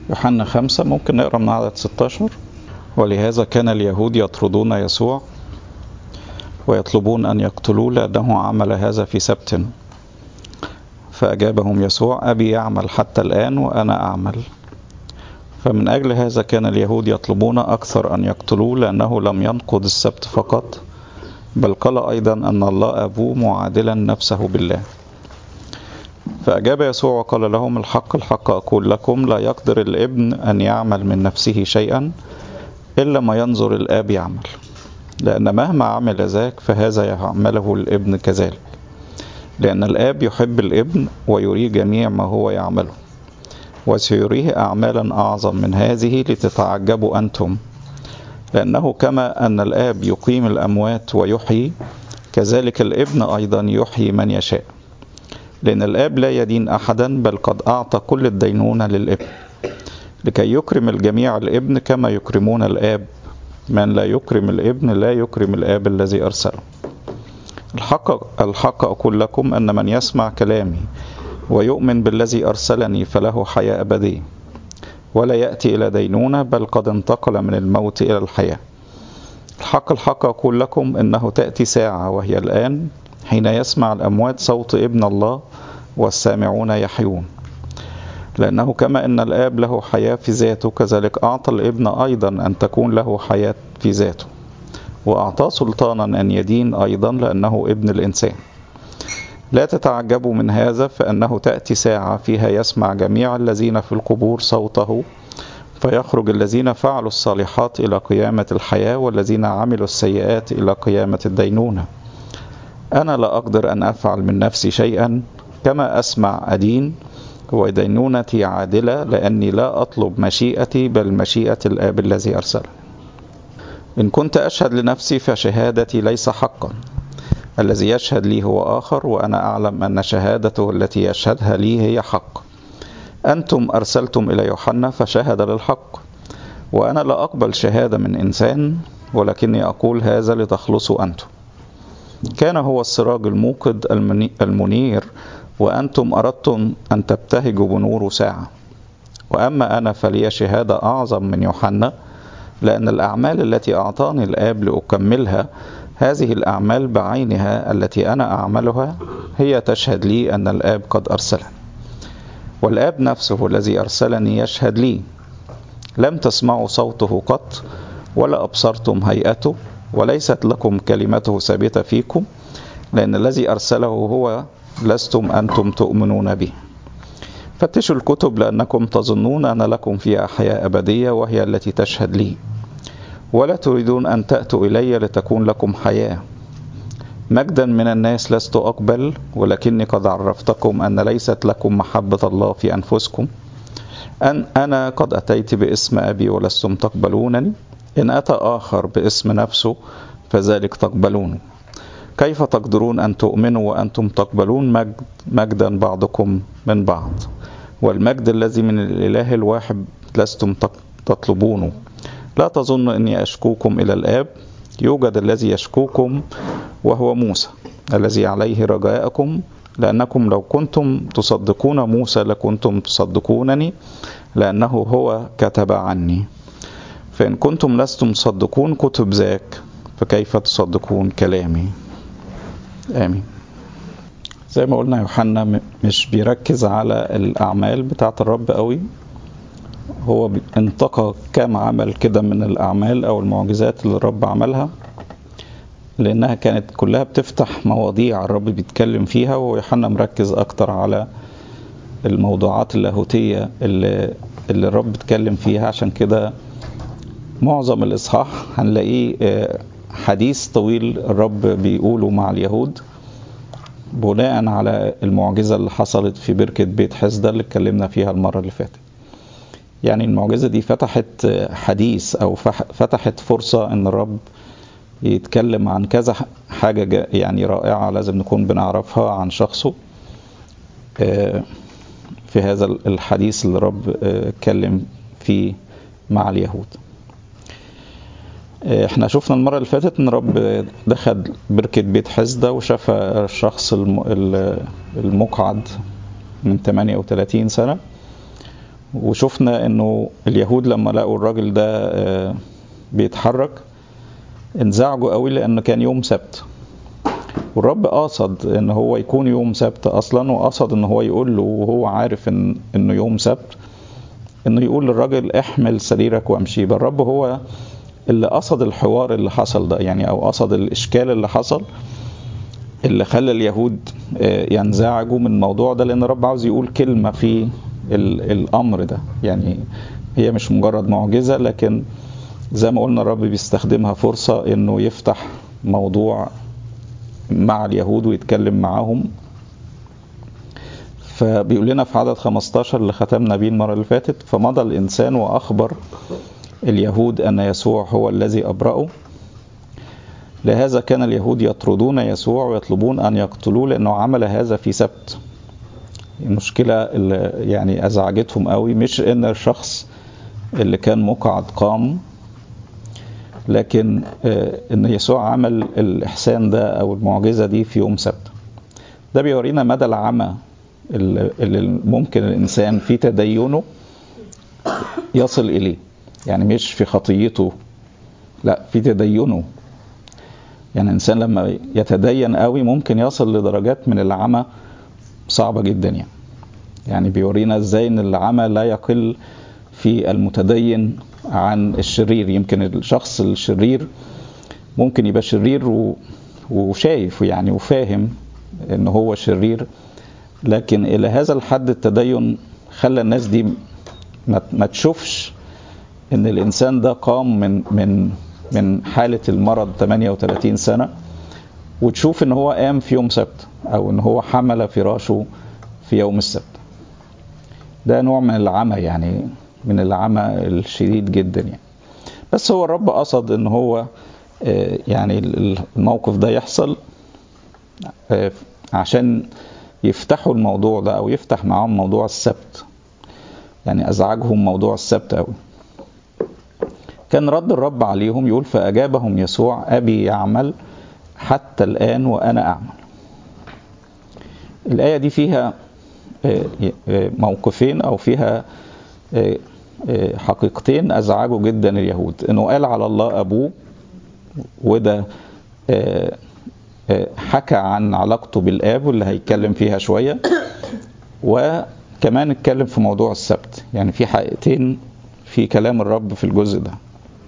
يوحنا خمسة ممكن نقرأ من عدد 16 ولهذا كان اليهود يطردون يسوع ويطلبون أن يقتلوه لأنه عمل هذا في سبت فأجابهم يسوع أبي يعمل حتى الآن وأنا أعمل فمن أجل هذا كان اليهود يطلبون أكثر أن يقتلوه لأنه لم ينقض السبت فقط بل قال أيضا أن الله أبوه معادلا نفسه بالله فأجاب يسوع وقال لهم الحق الحق أقول لكم لا يقدر الابن أن يعمل من نفسه شيئا إلا ما ينظر الآب يعمل لأن مهما عمل ذاك فهذا يعمله الابن كذلك لأن الآب يحب الابن ويريه جميع ما هو يعمله وسيريه أعمالا أعظم من هذه لتتعجبوا أنتم لأنه كما أن الآب يقيم الأموات ويحيي كذلك الابن أيضا يحيي من يشاء لأن الآب لا يدين أحدا بل قد أعطى كل الدينونة للابن لكي يكرم الجميع الابن كما يكرمون الآب من لا يكرم الابن لا يكرم الآب الذي أرسله الحق, الحق أقول لكم أن من يسمع كلامي ويؤمن بالذي أرسلني فله حياة أبدية ولا يأتي إلى دينونة بل قد انتقل من الموت إلى الحياة الحق الحق أقول لكم إنه تأتي ساعة وهي الآن حين يسمع الأموات صوت ابن الله والسامعون يحيون لأنه كما أن الآب له حياة في ذاته كذلك أعطى الابن أيضا أن تكون له حياة في ذاته وأعطاه سلطانا أن يدين أيضا لأنه ابن الإنسان لا تتعجبوا من هذا فأنه تأتي ساعة فيها يسمع جميع الذين في القبور صوته فيخرج الذين فعلوا الصالحات إلى قيامة الحياة والذين عملوا السيئات إلى قيامة الدينونة أنا لا أقدر أن أفعل من نفسي شيئا كما أسمع أدين ودينونتي عادلة لأني لا أطلب مشيئتي بل مشيئة الآب الذي أرسله إن كنت أشهد لنفسي فشهادتي ليس حقا الذي يشهد لي هو آخر وأنا أعلم أن شهادته التي يشهدها لي هي حق أنتم أرسلتم إلى يوحنا فشهد للحق وأنا لا أقبل شهادة من إنسان ولكني أقول هذا لتخلصوا أنتم كان هو السراج الموقد المنير وأنتم أردتم أن تبتهجوا بنور ساعة وأما أنا فلي شهادة أعظم من يوحنا لأن الأعمال التي أعطاني الآب لأكملها هذه الأعمال بعينها التي أنا أعملها هي تشهد لي أن الآب قد أرسلني والآب نفسه الذي أرسلني يشهد لي لم تسمعوا صوته قط ولا أبصرتم هيئته وليست لكم كلمته ثابتة فيكم لأن الذي أرسله هو لستم أنتم تؤمنون به فتشوا الكتب لأنكم تظنون أن لكم فيها حياة أبدية وهي التي تشهد لي ولا تريدون أن تأتوا إلي لتكون لكم حياة مجدا من الناس لست أقبل ولكني قد عرفتكم أن ليست لكم محبة الله في أنفسكم أن أنا قد أتيت باسم أبي ولستم تقبلونني إن أتى آخر باسم نفسه فذلك تقبلونه كيف تقدرون أن تؤمنوا وأنتم تقبلون مجد مجدا بعضكم من بعض والمجد الذي من الإله الواحد لستم تطلبونه لا تظن أني أشكوكم إلى الآب يوجد الذي يشكوكم وهو موسى الذي عليه رجاءكم لأنكم لو كنتم تصدقون موسى لكنتم تصدقونني لأنه هو كتب عني فإن كنتم لستم تصدقون كتب ذاك فكيف تصدقون كلامي آمين زي ما قلنا يوحنا مش بيركز على الأعمال بتاعة الرب قوي هو انتقى كام عمل كده من الأعمال أو المعجزات اللي الرب عملها لأنها كانت كلها بتفتح مواضيع الرب بيتكلم فيها ويوحنا مركز أكتر على الموضوعات اللاهوتية اللي, اللي الرب اتكلم فيها عشان كده معظم الإصحاح هنلاقيه حديث طويل الرب بيقوله مع اليهود بناء على المعجزة اللي حصلت في بركة بيت حسدة اللي اتكلمنا فيها المرة اللي فاتت يعني المعجزة دي فتحت حديث أو فتحت فرصة إن الرب يتكلم عن كذا حاجة يعني رائعة لازم نكون بنعرفها عن شخصه في هذا الحديث اللي الرب اتكلم فيه مع اليهود احنا شفنا المرة اللي فاتت ان رب دخل بركة بيت حزدة وشاف الشخص المقعد من 38 سنة وشفنا انه اليهود لما لقوا الراجل ده آه، بيتحرك انزعجوا قوي لانه كان يوم سبت والرب قصد ان هو يكون يوم سبت اصلا وقصد ان هو يقول له وهو عارف ان انه يوم سبت انه يقول للراجل احمل سريرك وامشي بل الرب هو اللي قصد الحوار اللي حصل ده يعني او قصد الاشكال اللي حصل اللي خلى اليهود آه، ينزعجوا من الموضوع ده لان الرب عاوز يقول كلمه في ال- الامر ده يعني هي مش مجرد معجزه لكن زي ما قلنا الرب بيستخدمها فرصه انه يفتح موضوع مع اليهود ويتكلم معاهم فبيقول لنا في عدد 15 اللي ختمنا بيه المره اللي فاتت فمضى الانسان واخبر اليهود ان يسوع هو الذي ابرأه لهذا كان اليهود يطردون يسوع ويطلبون ان يقتلوه لانه عمل هذا في سبت المشكله اللي يعني ازعجتهم قوي مش ان الشخص اللي كان مقعد قام لكن آه، ان يسوع عمل الاحسان ده او المعجزه دي في يوم سبت ده بيورينا مدى العمى اللي اللي ممكن الانسان في تدينه يصل اليه يعني مش في خطيته لا في تدينه يعني الانسان لما يتدين قوي ممكن يصل لدرجات من العمى صعبه جدا يعني يعني بيورينا ازاي ان العمى لا يقل في المتدين عن الشرير يمكن الشخص الشرير ممكن يبقى شرير و... وشايف يعني وفاهم ان هو شرير لكن الى هذا الحد التدين خلى الناس دي ما, ما تشوفش ان الانسان ده قام من من من حاله المرض 38 سنه وتشوف ان هو قام في يوم سبت او ان هو حمل فراشه في يوم السبت ده نوع من العمى يعني من العمى الشديد جدا يعني بس هو الرب قصد ان هو آه، يعني الموقف ده يحصل آه، عشان يفتحوا الموضوع ده او يفتح معاهم موضوع السبت يعني ازعجهم موضوع السبت قوي كان رد الرب عليهم يقول فاجابهم يسوع ابي يعمل حتى الان وانا اعمل الايه دي فيها آه، آه، موقفين او فيها آه، آه، حقيقتين ازعجوا جدا اليهود انه قال على الله ابوه وده آه، آه، حكى عن علاقته بالاب واللي هيتكلم فيها شويه وكمان اتكلم في موضوع السبت يعني في حقيقتين في كلام الرب في الجزء ده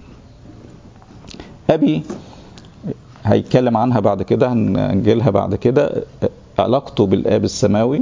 ابي هيتكلم عنها بعد كده هنجيلها بعد كده علاقته بالاب السماوي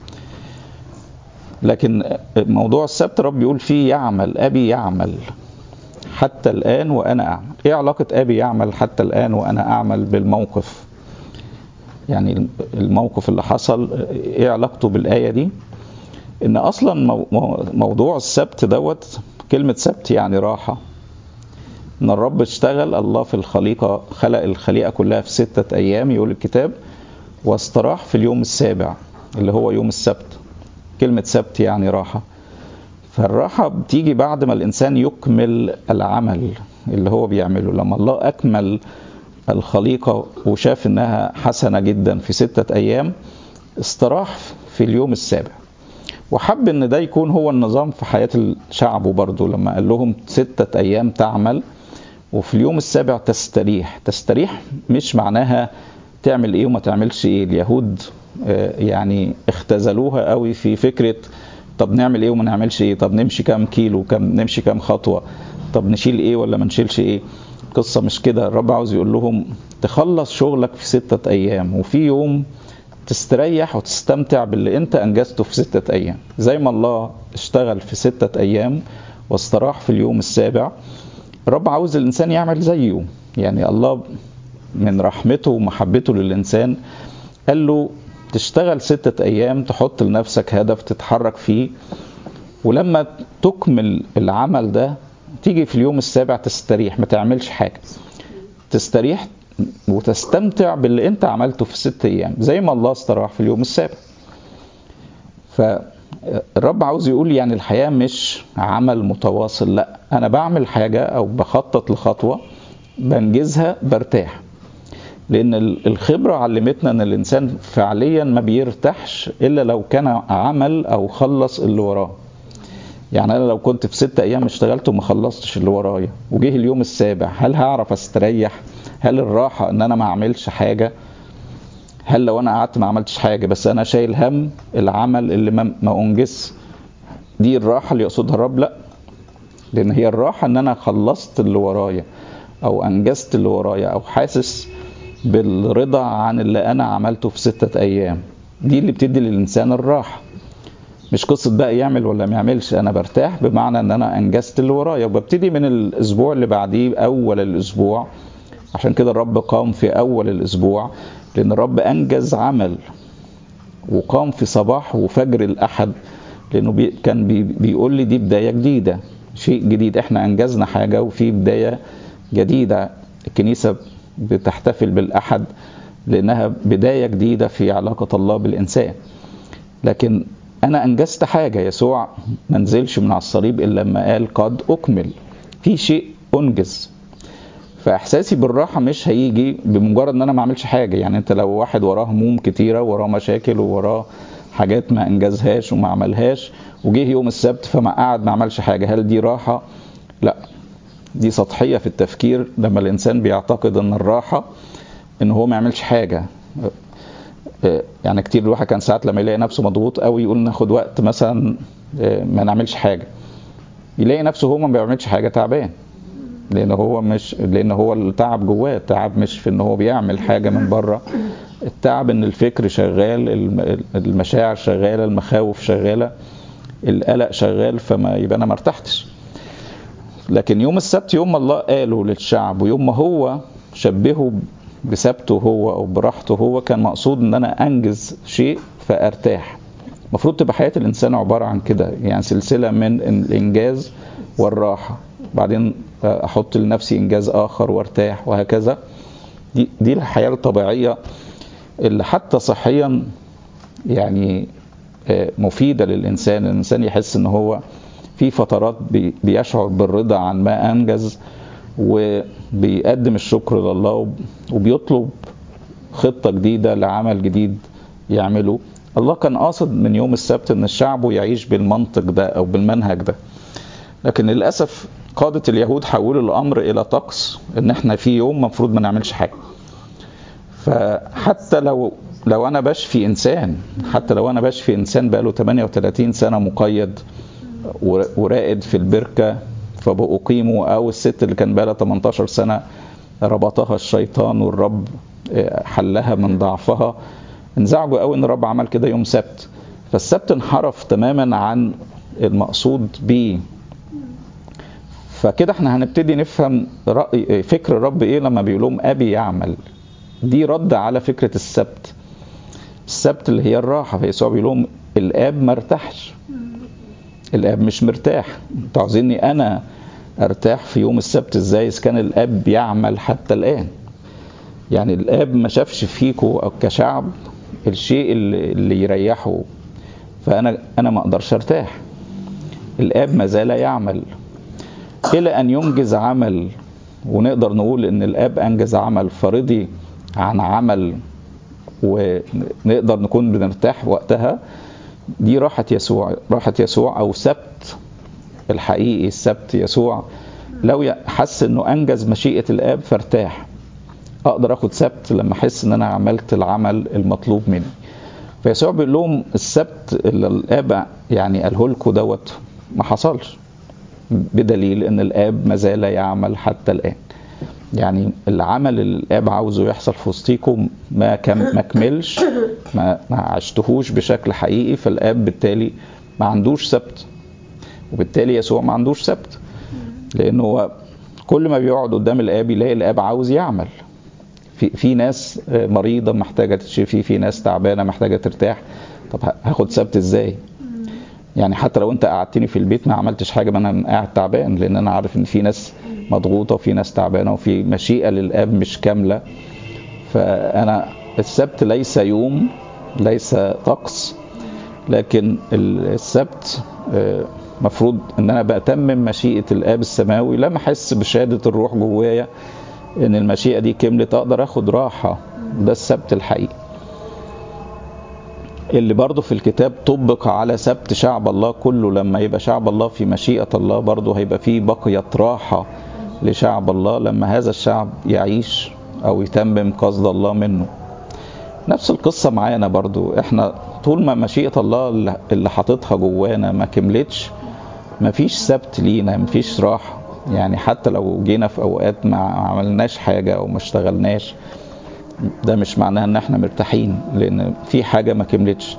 لكن موضوع السبت رب يقول فيه يعمل ابي يعمل حتى الان وانا اعمل ايه علاقه ابي يعمل حتى الان وانا اعمل بالموقف يعني الموقف اللي حصل ايه علاقته بالايه دي ان اصلا مو- مو- موضوع السبت دوت كلمه سبت يعني راحه ان الرب اشتغل الله في الخليقه خلق الخليقه كلها في سته ايام يقول الكتاب واستراح في اليوم السابع اللي هو يوم السبت كلمه سبت يعني راحه فالراحه بتيجي بعد ما الانسان يكمل العمل اللي هو بيعمله لما الله اكمل الخليقه وشاف انها حسنه جدا في سته ايام استراح في اليوم السابع وحب ان ده يكون هو النظام في حياه شعبه برضه لما قال لهم ستة ايام تعمل وفي اليوم السابع تستريح تستريح مش معناها تعمل ايه وما تعملش ايه اليهود آه، يعني اختزلوها قوي في فكره طب نعمل ايه وما نعملش ايه طب نمشي كام كيلو كم نمشي كام خطوه طب نشيل ايه ولا ما نشيلش ايه القصه مش كده الرب عاوز يقول لهم تخلص شغلك في ستة ايام وفي يوم تستريح وتستمتع باللي انت انجزته في ستة ايام زي ما الله اشتغل في ستة ايام واستراح في اليوم السابع الرب عاوز الانسان يعمل زيه يعني الله من رحمته ومحبته للانسان قال له تشتغل ستة ايام تحط لنفسك هدف تتحرك فيه ولما تكمل العمل ده تيجي في اليوم السابع تستريح ما تعملش حاجة تستريح وتستمتع باللي انت عملته في ست ايام زي ما الله استراح في اليوم السابع فالرب عاوز يقول يعني الحياة مش عمل متواصل لا انا بعمل حاجة او بخطط لخطوة بنجزها برتاح لان الخبرة علمتنا ان الانسان فعليا ما بيرتاحش الا لو كان عمل او خلص اللي وراه يعني انا لو كنت في ست ايام اشتغلت وما خلصتش اللي ورايا وجه اليوم السابع هل هعرف استريح هل الراحه ان انا ما اعملش حاجه هل لو انا قعدت ما عملتش حاجه بس انا شايل هم العمل اللي ما, ما انجز دي الراحه اللي يقصدها الرب لا لان هي الراحه ان انا خلصت اللي ورايا او انجزت اللي ورايا او حاسس بالرضا عن اللي انا عملته في ستة ايام دي اللي بتدي للانسان الراحه مش قصه بقى يعمل ولا ما يعملش انا برتاح بمعنى ان انا انجزت اللي ورايا وببتدي من الاسبوع اللي بعديه اول الاسبوع عشان كده الرب قام في اول الاسبوع لان الرب انجز عمل وقام في صباح وفجر الاحد لانه بي كان بي بيقول لي دي بدايه جديده شيء جديد احنا انجزنا حاجه وفي بدايه جديده الكنيسه بتحتفل بالاحد لانها بدايه جديده في علاقه الله بالانسان لكن انا انجزت حاجه يسوع ما نزلش من على الصليب الا لما قال قد اكمل في شيء انجز فاحساسي بالراحه مش هيجي بمجرد ان انا ما اعملش حاجه يعني انت لو واحد وراه هموم كتيره وراه مشاكل ووراه حاجات ما انجزهاش وما عملهاش وجه يوم السبت فما قعد ما عملش حاجه هل دي راحه لا دي سطحيه في التفكير لما الانسان بيعتقد ان الراحه ان هو ما يعملش حاجه يعني كتير الواحد كان ساعات لما يلاقي نفسه مضغوط قوي يقول ناخد وقت مثلا ما نعملش حاجه يلاقي نفسه هو ما بيعملش حاجه تعبان لان هو مش لان هو التعب جواه التعب مش في ان هو بيعمل حاجه من بره التعب ان الفكر شغال المشاعر شغاله المخاوف شغاله القلق شغال فما يبقى انا ما ارتحتش لكن يوم السبت يوم ما الله قاله للشعب ويوم ما هو شبهه بسبته هو او براحته هو كان مقصود ان انا انجز شيء فارتاح المفروض تبقى حياه الانسان عباره عن كده يعني سلسله من الانجاز والراحه بعدين احط لنفسي انجاز اخر وارتاح وهكذا دي دي الحياه الطبيعيه اللي حتى صحيا يعني مفيده للانسان الانسان يحس ان هو في فترات بيشعر بالرضا عن ما انجز وبيقدم الشكر لله وبيطلب خطه جديده لعمل جديد يعمله الله كان قاصد من يوم السبت ان الشعب يعيش بالمنطق ده او بالمنهج ده لكن للاسف قادة اليهود حولوا الامر الى طقس ان احنا في يوم مفروض ما نعملش حاجه فحتى لو لو انا بشفي انسان حتى لو انا بشفي انسان بقاله 38 سنه مقيد ورائد في البركه فبأقيمه او الست اللي كان بقالها 18 سنه ربطها الشيطان والرب حلها من ضعفها انزعجوا قوي ان الرب عمل كده يوم سبت فالسبت انحرف تماما عن المقصود بيه فكده احنا هنبتدي نفهم رأي فكر الرب ايه لما بيقول لهم ابي يعمل دي رد على فكره السبت السبت اللي هي الراحه فيسوع بيقول لهم الاب ما ارتاحش الاب مش مرتاح انتوا عاوزيني انا ارتاح في يوم السبت ازاي اذا كان الاب يعمل حتى الان يعني الاب ما شافش فيكوا كشعب الشيء اللي, اللي يريحه فانا انا ما اقدرش ارتاح الاب ما زال يعمل الى ان ينجز عمل ونقدر نقول ان الاب انجز عمل فرضي عن عمل ونقدر نكون بنرتاح وقتها دي راحة يسوع راحة يسوع او سبت الحقيقي السبت يسوع لو حس انه انجز مشيئة الاب فارتاح اقدر اخد سبت لما احس ان انا عملت العمل المطلوب مني فيسوع بيقول لهم السبت اللي الاب يعني قاله لكم دوت ما حصلش بدليل ان الاب ما زال يعمل حتى الان يعني العمل اللي الاب عاوزه يحصل في وسطيكم ما كم ما كملش ما, ما عشتهوش بشكل حقيقي فالاب بالتالي ما عندوش سبت وبالتالي يسوع ما عندوش سبت لانه هو كل ما بيقعد قدام الاب يلاقي الاب عاوز يعمل في في ناس مريضه محتاجه تشفي في ناس تعبانه محتاجه ترتاح طب هاخد سبت ازاي يعني حتى لو انت قعدتني في البيت ما عملتش حاجه ما انا قاعد تعبان لان انا عارف ان في ناس مضغوطه وفي ناس تعبانه وفي مشيئه للاب مش كامله فانا السبت ليس يوم ليس طقس لكن السبت مفروض ان انا بتمم مشيئه الاب السماوي لما احس بشهاده الروح جوايا ان المشيئه دي كملت اقدر اخد راحه ده السبت الحقيقي اللي برضه في الكتاب طبق على سبت شعب الله كله لما يبقى شعب الله في مشيئة الله برضه هيبقى فيه بقية راحة لشعب الله لما هذا الشعب يعيش أو يتمم قصد الله منه نفس القصة معانا برضو احنا طول ما مشيئة الله اللي حاططها جوانا ما كملتش مفيش سبت لينا مفيش راحة يعني حتى لو جينا في اوقات ما عملناش حاجة او ما اشتغلناش ده مش معناها ان احنا مرتاحين لان في حاجة ما كملتش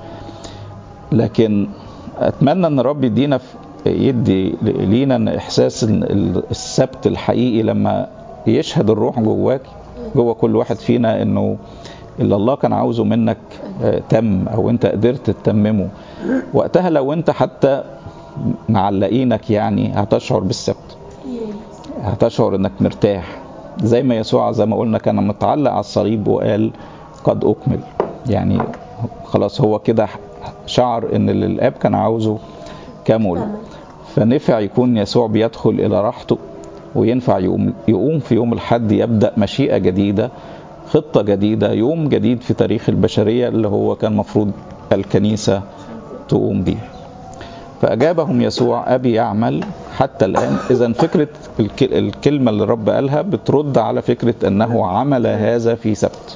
لكن اتمنى ان رب يدينا يدي لينا احساس السبت الحقيقي لما يشهد الروح جواك جوا كل واحد فينا انه اللي الله كان عاوزه منك تم او انت قدرت تتممه وقتها لو انت حتى معلقينك يعني هتشعر بالسبت هتشعر انك مرتاح زي ما يسوع زي ما قلنا كان متعلق على الصليب وقال قد اكمل يعني خلاص هو كده شعر ان اللي الاب كان عاوزه كمل فنفع يكون يسوع بيدخل الى راحته وينفع يقوم, يقوم في يوم الحد يبدا مشيئه جديده خطة جديدة يوم جديد في تاريخ البشرية اللي هو كان مفروض الكنيسة تقوم به فأجابهم يسوع أبي يعمل حتى الآن إذا فكرة الكلمة اللي الرب قالها بترد على فكرة أنه عمل هذا في سبت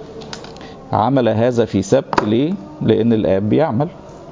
عمل هذا في سبت ليه؟ لأن الآب بيعمل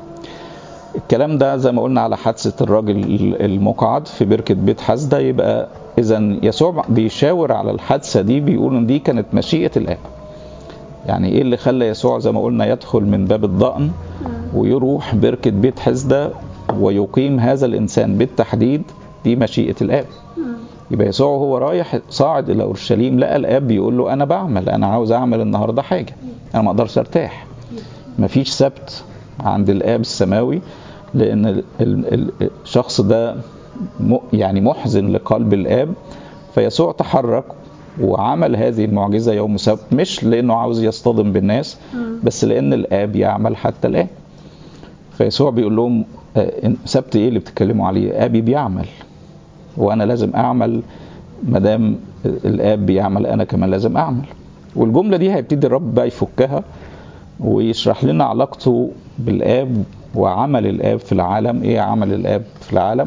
الكلام ده زي ما قلنا على حادثة الراجل المقعد في بركة بيت حسدة يبقى إذا يسوع بيشاور على الحادثة دي بيقول إن دي كانت مشيئة الآب. يعني إيه اللي خلى يسوع زي ما قلنا يدخل من باب الضأن ويروح بركة بيت حسدة ويقيم هذا الإنسان بالتحديد دي مشيئة الآب. يبقى يسوع هو رايح صاعد إلى أورشليم لقى الآب بيقول له أنا بعمل أنا عاوز أعمل النهاردة حاجة أنا ما أقدرش أرتاح. مفيش سبت عند الآب السماوي لأن الشخص ده يعني محزن لقلب الاب فيسوع تحرك وعمل هذه المعجزه يوم سبت مش لانه عاوز يصطدم بالناس بس لان الاب يعمل حتى الان فيسوع بيقول لهم سبت ايه اللي بتتكلموا عليه ابي بيعمل وانا لازم اعمل ما دام الاب بيعمل انا كمان لازم اعمل والجمله دي هيبتدي الرب بقى يفكها ويشرح لنا علاقته بالاب وعمل الاب في العالم ايه عمل الاب في العالم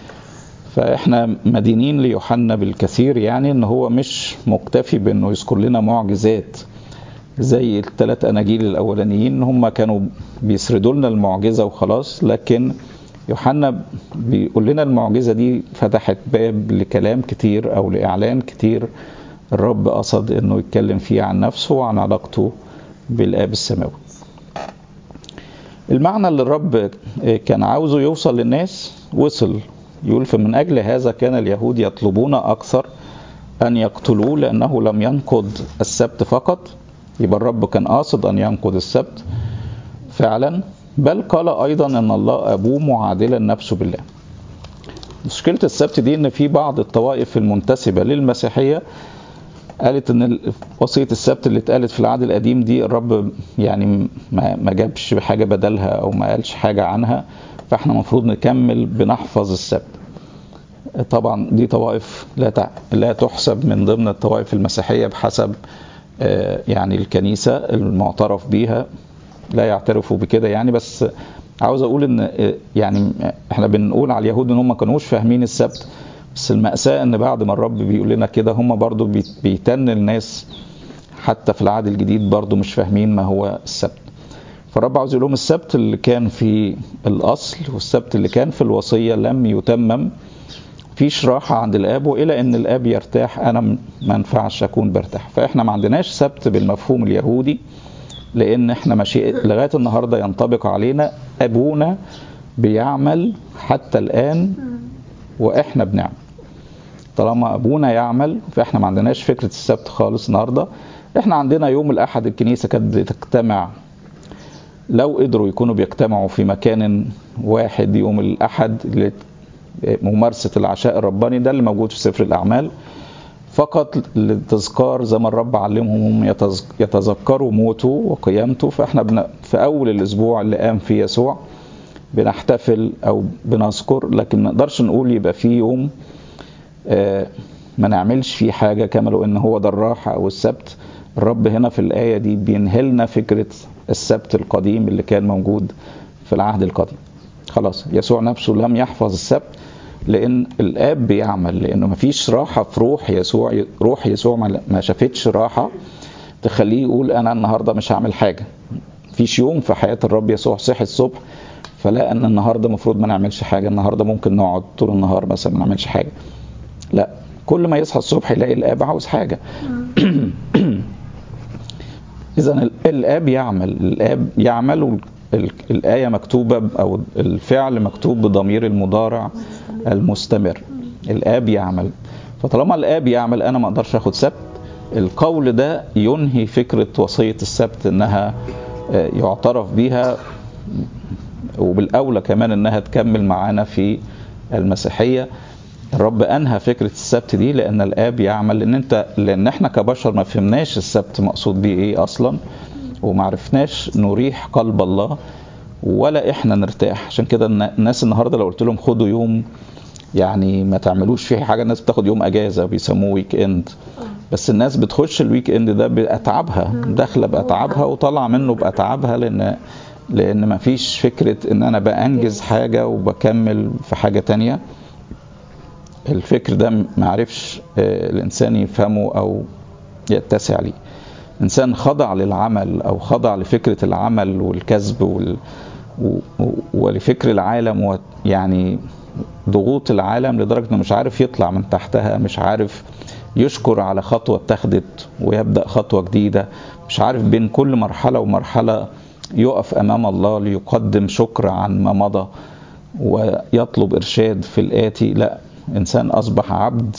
فاحنا مدينين ليوحنا بالكثير يعني ان هو مش مكتفي بانه يذكر لنا معجزات زي الثلاث اناجيل الاولانيين هم كانوا بيسردوا لنا المعجزه وخلاص لكن يوحنا بيقول لنا المعجزه دي فتحت باب لكلام كتير او لاعلان كتير الرب قصد انه يتكلم فيه عن نفسه وعن علاقته بالاب السماوي المعنى اللي الرب كان عاوزه يوصل للناس وصل يقول فمن أجل هذا كان اليهود يطلبون أكثر أن يقتلوه لأنه لم ينقض السبت فقط يبقى الرب كان قاصد أن ينقض السبت فعلا بل قال أيضا أن الله أبوه معادلا نفسه بالله مشكلة السبت دي أن في بعض الطوائف المنتسبة للمسيحية قالت ان وصيه السبت اللي اتقالت في العهد القديم دي الرب يعني ما جابش حاجه بدلها او ما قالش حاجه عنها فاحنا المفروض نكمل بنحفظ السبت طبعا دي طوائف لا لا تحسب من ضمن الطوائف المسيحيه بحسب يعني الكنيسه المعترف بيها لا يعترفوا بكده يعني بس عاوز اقول ان يعني احنا بنقول على اليهود ان هم ما كانوش فاهمين السبت بس المأساة ان بعد ما الرب بيقول لنا كده هم برضو بيتن الناس حتى في العهد الجديد برضو مش فاهمين ما هو السبت فالرب عاوز يقول لهم السبت اللي كان في الاصل والسبت اللي كان في الوصيه لم يتمم فيش راحه عند الاب والى ان الاب يرتاح انا ما ينفعش اكون برتاح فاحنا ما عندناش سبت بالمفهوم اليهودي لان احنا ماشي لغايه النهارده ينطبق علينا ابونا بيعمل حتى الان واحنا بنعمل طالما ابونا يعمل فاحنا ما عندناش فكره السبت خالص النهارده احنا عندنا يوم الاحد الكنيسه كانت بتجتمع لو قدروا يكونوا بيجتمعوا في مكان واحد يوم الأحد لممارسة العشاء الرباني ده اللي موجود في سفر الأعمال فقط للتذكار زي ما الرب علمهم هم يتذكروا موته وقيامته فاحنا في أول الأسبوع اللي قام فيه يسوع بنحتفل أو بنذكر لكن ما نقدرش نقول يبقى فيه يوم ما نعملش فيه حاجة كما لو إن هو ده الراحة أو السبت الرب هنا في الآية دي بينهلنا فكرة السبت القديم اللي كان موجود في العهد القديم خلاص يسوع نفسه لم يحفظ السبت لان الاب بيعمل لانه مفيش راحه في روح يسوع روح يسوع ما شافتش راحه تخليه يقول انا النهارده مش هعمل حاجه مفيش يوم في حياه الرب يسوع صحي الصبح فلا ان النهارده المفروض ما نعملش حاجه النهارده ممكن نقعد طول النهار مثلا ما نعملش حاجه لا كل ما يصحى الصبح يلاقي الاب عاوز حاجه اذا الاب يعمل الاب يعمل الآية مكتوبة أو الفعل مكتوب بضمير المضارع المستمر الآب يعمل فطالما الآب يعمل أنا ما أقدرش أخد سبت القول ده ينهي فكرة وصية السبت إنها يعترف بيها وبالأولى كمان إنها تكمل معانا في المسيحية الرب أنهى فكرة السبت دي لأن الآب يعمل لأن أنت لأن إحنا كبشر ما فهمناش السبت مقصود بيه إيه أصلاً ومعرفناش نريح قلب الله ولا احنا نرتاح عشان كده الناس النهارده لو قلت لهم خدوا يوم يعني ما تعملوش فيه حاجه الناس بتاخد يوم اجازه بيسموه ويك اند بس الناس بتخش الويك اند ده باتعابها داخله باتعابها وطالعه منه باتعابها لان لان ما فيش فكره ان انا بانجز حاجه وبكمل في حاجه تانية الفكر ده ما عرفش الانسان يفهمه او يتسع ليه انسان خضع للعمل او خضع لفكره العمل والكسب وال... و... ولفكر العالم ويعني ضغوط العالم لدرجه انه مش عارف يطلع من تحتها مش عارف يشكر على خطوه اتخذت ويبدا خطوه جديده مش عارف بين كل مرحله ومرحله يقف امام الله ليقدم شكر عن ما مضى ويطلب ارشاد في الاتي لا انسان اصبح عبد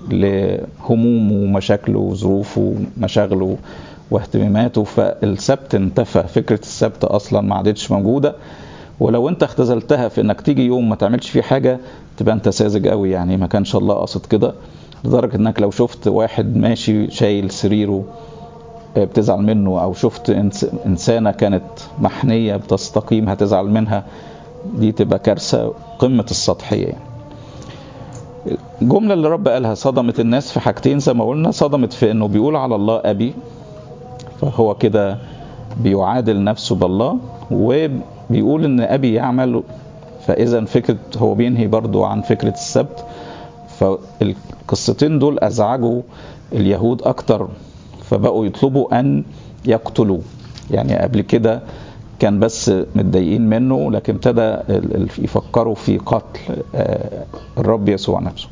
لهمومه ومشاكله وظروفه ومشاغله واهتماماته فالسبت انتفى فكرة السبت أصلا ما عادتش موجودة ولو انت اختزلتها في انك تيجي يوم ما تعملش فيه حاجة تبقى انت ساذج قوي يعني ما كانش الله قصد كده لدرجة انك لو شفت واحد ماشي شايل سريره بتزعل منه او شفت انسانة كانت محنية بتستقيم هتزعل منها دي تبقى كارثة قمة السطحية يعني. الجملة اللي رب قالها صدمت الناس في حاجتين زي ما قلنا صدمت في انه بيقول على الله ابي فهو كده بيعادل نفسه بالله وبيقول ان ابي يعمل فاذا فكرة هو بينهي برضو عن فكرة السبت فالقصتين دول ازعجوا اليهود اكتر فبقوا يطلبوا ان يقتلوه يعني قبل كده كان بس متضايقين منه لكن ابتدى يفكروا في قتل الرب يسوع نفسه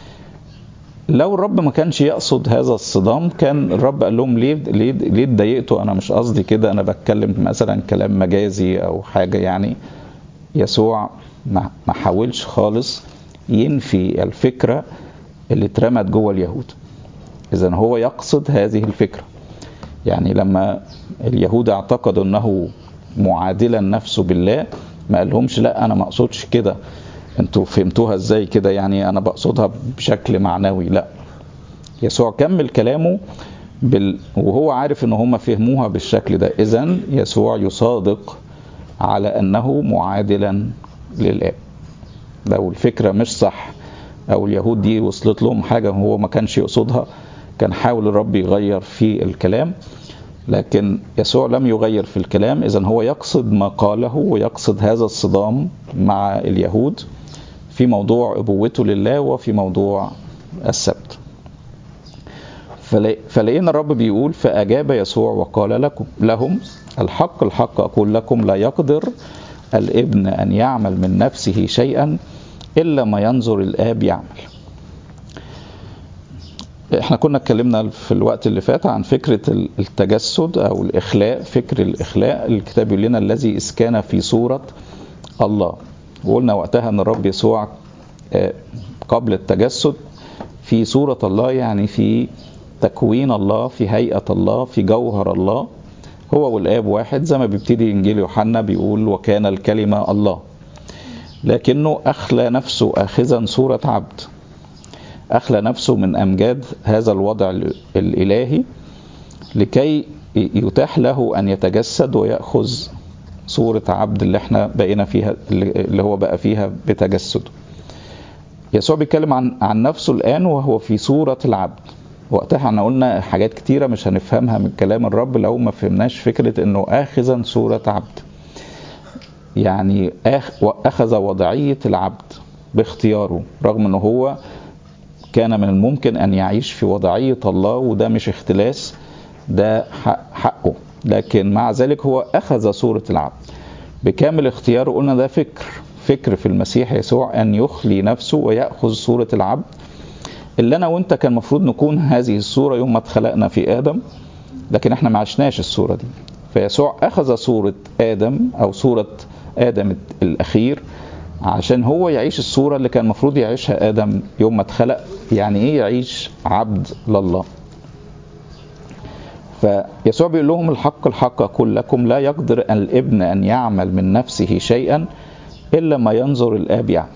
لو الرب ما كانش يقصد هذا الصدام كان الرب قال لهم ليه ليه ليه اتضايقتوا انا مش قصدي كده انا بتكلم مثلا كلام مجازي او حاجه يعني يسوع ما حاولش خالص ينفي الفكره اللي اترمت جوه اليهود اذا هو يقصد هذه الفكره يعني لما اليهود اعتقدوا انه معادلا نفسه بالله ما قالهمش لا انا ما اقصدش كده انتوا فهمتوها ازاي كده يعني انا بقصدها بشكل معنوي لا يسوع كمل كلامه بال... وهو عارف ان هم فهموها بالشكل ده اذا يسوع يصادق على انه معادلا للاب لو الفكره مش صح او اليهود دي وصلت لهم حاجه هو ما كانش يقصدها كان حاول الرب يغير في الكلام لكن يسوع لم يغير في الكلام اذا هو يقصد ما قاله ويقصد هذا الصدام مع اليهود في موضوع ابوته لله وفي موضوع السبت فلقينا الرب بيقول فاجاب يسوع وقال لكم لهم الحق الحق اقول لكم لا يقدر الابن ان يعمل من نفسه شيئا الا ما ينظر الاب يعمل احنا كنا اتكلمنا في الوقت اللي فات عن فكرة التجسد او الاخلاء فكر الاخلاء الكتاب يقول لنا الذي اسكان في صورة الله وقلنا وقتها ان الرب يسوع قبل التجسد في صورة الله يعني في تكوين الله في هيئة الله في جوهر الله هو والآب واحد زي ما بيبتدي إنجيل يوحنا بيقول وكان الكلمة الله لكنه أخلى نفسه آخذا صورة عبد أخلى نفسه من أمجاد هذا الوضع الإلهي لكي يتاح له أن يتجسد ويأخذ صورة عبد اللي احنا بقينا فيها اللي هو بقى فيها بتجسده يسوع بيتكلم عن عن نفسه الآن وهو في صورة العبد وقتها احنا قلنا حاجات كتيرة مش هنفهمها من كلام الرب لو ما فهمناش فكرة انه اخذا صورة عبد يعني اخذ وضعية العبد باختياره رغم انه هو كان من الممكن ان يعيش في وضعية الله وده مش اختلاس ده حق حقه لكن مع ذلك هو اخذ صورة العبد بكامل اختياره قلنا ده فكر فكر في المسيح يسوع ان يخلي نفسه وياخذ صورة العبد اللي انا وانت كان المفروض نكون هذه الصورة يوم ما اتخلقنا في ادم لكن احنا ما عشناش الصورة دي فيسوع اخذ صورة ادم او صورة ادم الاخير عشان هو يعيش الصورة اللي كان المفروض يعيشها ادم يوم ما اتخلق يعني ايه يعيش عبد لله فيسوع بيقول لهم الحق الحق أقول لكم لا يقدر الابن أن يعمل من نفسه شيئا إلا ما ينظر الآب يعمل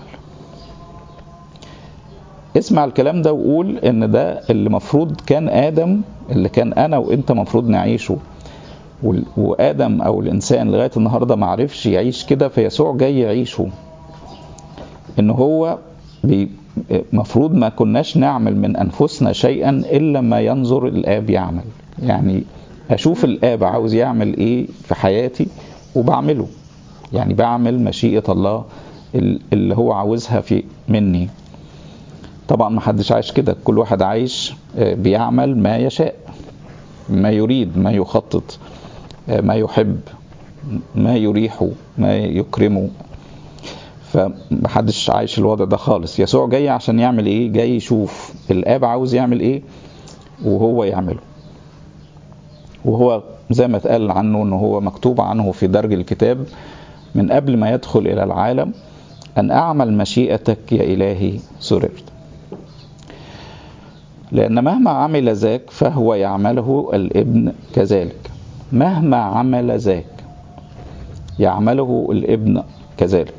اسمع الكلام ده وقول ان ده اللي مفروض كان ادم اللي كان انا وانت مفروض نعيشه وادم او الانسان لغايه النهارده ما عرفش يعيش كده فيسوع جاي يعيشه ان هو مفروض ما كناش نعمل من انفسنا شيئا الا ما ينظر الاب يعمل يعني اشوف الاب عاوز يعمل ايه في حياتي وبعمله يعني بعمل مشيئه الله اللي هو عاوزها في مني طبعا ما حدش عايش كده كل واحد عايش بيعمل ما يشاء ما يريد ما يخطط ما يحب ما يريحه ما يكرمه فمحدش عايش الوضع ده خالص يسوع جاي عشان يعمل ايه جاي يشوف الاب عاوز يعمل ايه وهو يعمله وهو زي ما اتقال عنه ان هو مكتوب عنه في درج الكتاب من قبل ما يدخل الى العالم ان اعمل مشيئتك يا الهي سررت لان مهما عمل ذاك فهو يعمله الابن كذلك مهما عمل ذاك يعمله الابن كذلك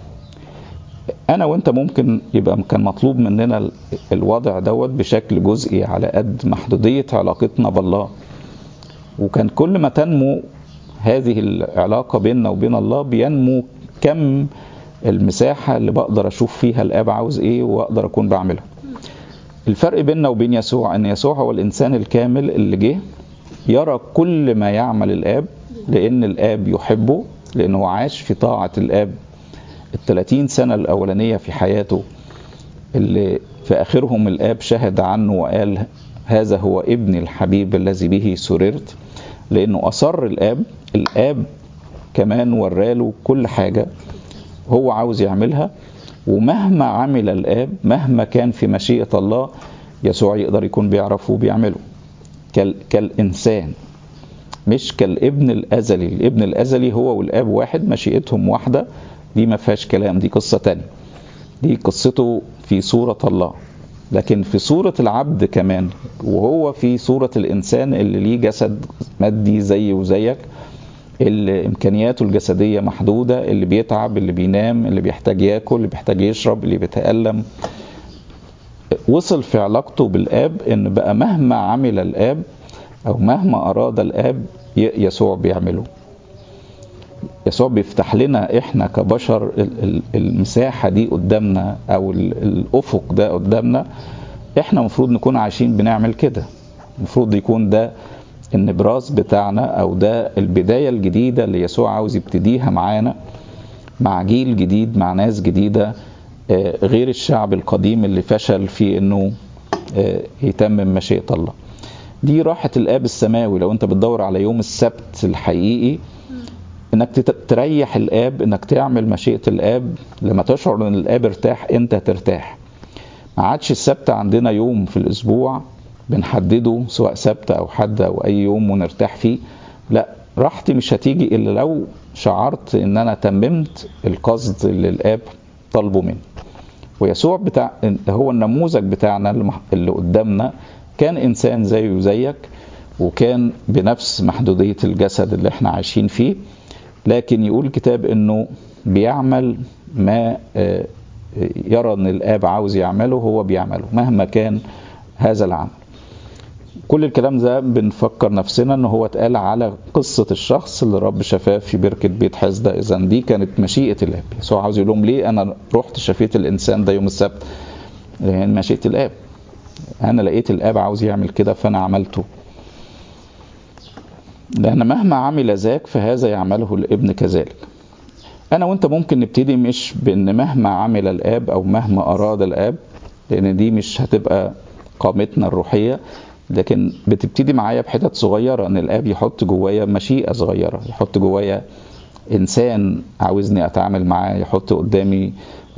انا وانت ممكن يبقى كان مطلوب مننا الوضع دوت بشكل جزئي على قد محدودية علاقتنا بالله وكان كل ما تنمو هذه العلاقة بيننا وبين الله بينمو كم المساحة اللي بقدر اشوف فيها الاب عاوز ايه واقدر اكون بعملها الفرق بيننا وبين يسوع ان يسوع هو الانسان الكامل اللي جه يرى كل ما يعمل الاب لان الاب يحبه لانه عاش في طاعة الاب الثلاثين سنة الأولانية في حياته اللي في آخرهم الآب شهد عنه وقال هذا هو ابني الحبيب الذي به سررت لأنه أصر الآب الآب كمان وراله كل حاجة هو عاوز يعملها ومهما عمل الآب مهما كان في مشيئة الله يسوع يقدر يكون بيعرفه وبيعمله كال كالإنسان مش كالابن الأزلي الابن الأزلي هو والآب واحد مشيئتهم واحدة دي ما فيهاش كلام دي قصة تانية دي قصته في صورة الله لكن في صورة العبد كمان وهو في صورة الإنسان اللي ليه جسد مادي زي وزيك اللي إمكانياته الجسدية محدودة اللي بيتعب اللي بينام اللي بيحتاج ياكل اللي بيحتاج يشرب اللي بيتألم وصل في علاقته بالآب إن بقى مهما عمل الآب أو مهما أراد الآب يسوع بيعمله يسوع بيفتح لنا احنا كبشر المساحة دي قدامنا او الافق ده قدامنا احنا المفروض نكون عايشين بنعمل كده المفروض يكون ده النبراس بتاعنا او ده البداية الجديدة اللي يسوع عاوز يبتديها معانا مع جيل جديد مع ناس جديدة غير الشعب القديم اللي فشل في انه يتمم مشيئة الله دي راحة الاب السماوي لو انت بتدور على يوم السبت الحقيقي انك تريح الاب انك تعمل مشيئه الاب لما تشعر ان الاب ارتاح انت ترتاح ما عادش السبت عندنا يوم في الاسبوع بنحدده سواء سبت او حد او اي يوم ونرتاح فيه لا راحتي مش هتيجي الا لو شعرت ان انا تممت القصد اللي الاب طالبه مني ويسوع بتاع هو النموذج بتاعنا اللي قدامنا كان انسان زيه وزيك وكان بنفس محدوديه الجسد اللي احنا عايشين فيه لكن يقول الكتاب انه بيعمل ما يرى ان الاب عاوز يعمله هو بيعمله مهما كان هذا العمل كل الكلام ده بنفكر نفسنا ان هو اتقال على قصة الشخص اللي رب شفاه في بركة بيت حزدة اذا دي كانت مشيئة الاب يسوع عاوز يقول لهم ليه انا رحت شفيت الانسان ده يوم السبت لان يعني مشيئة الاب انا لقيت الاب عاوز يعمل كده فانا عملته لان مهما عمل ذاك فهذا يعمله الابن كذلك انا وانت ممكن نبتدي مش بان مهما عمل الاب او مهما اراد الاب لان دي مش هتبقى قامتنا الروحيه لكن بتبتدي معايا بحتت صغيره ان الاب يحط جوايا مشيئه صغيره يحط جوايا انسان عاوزني اتعامل معاه يحط قدامي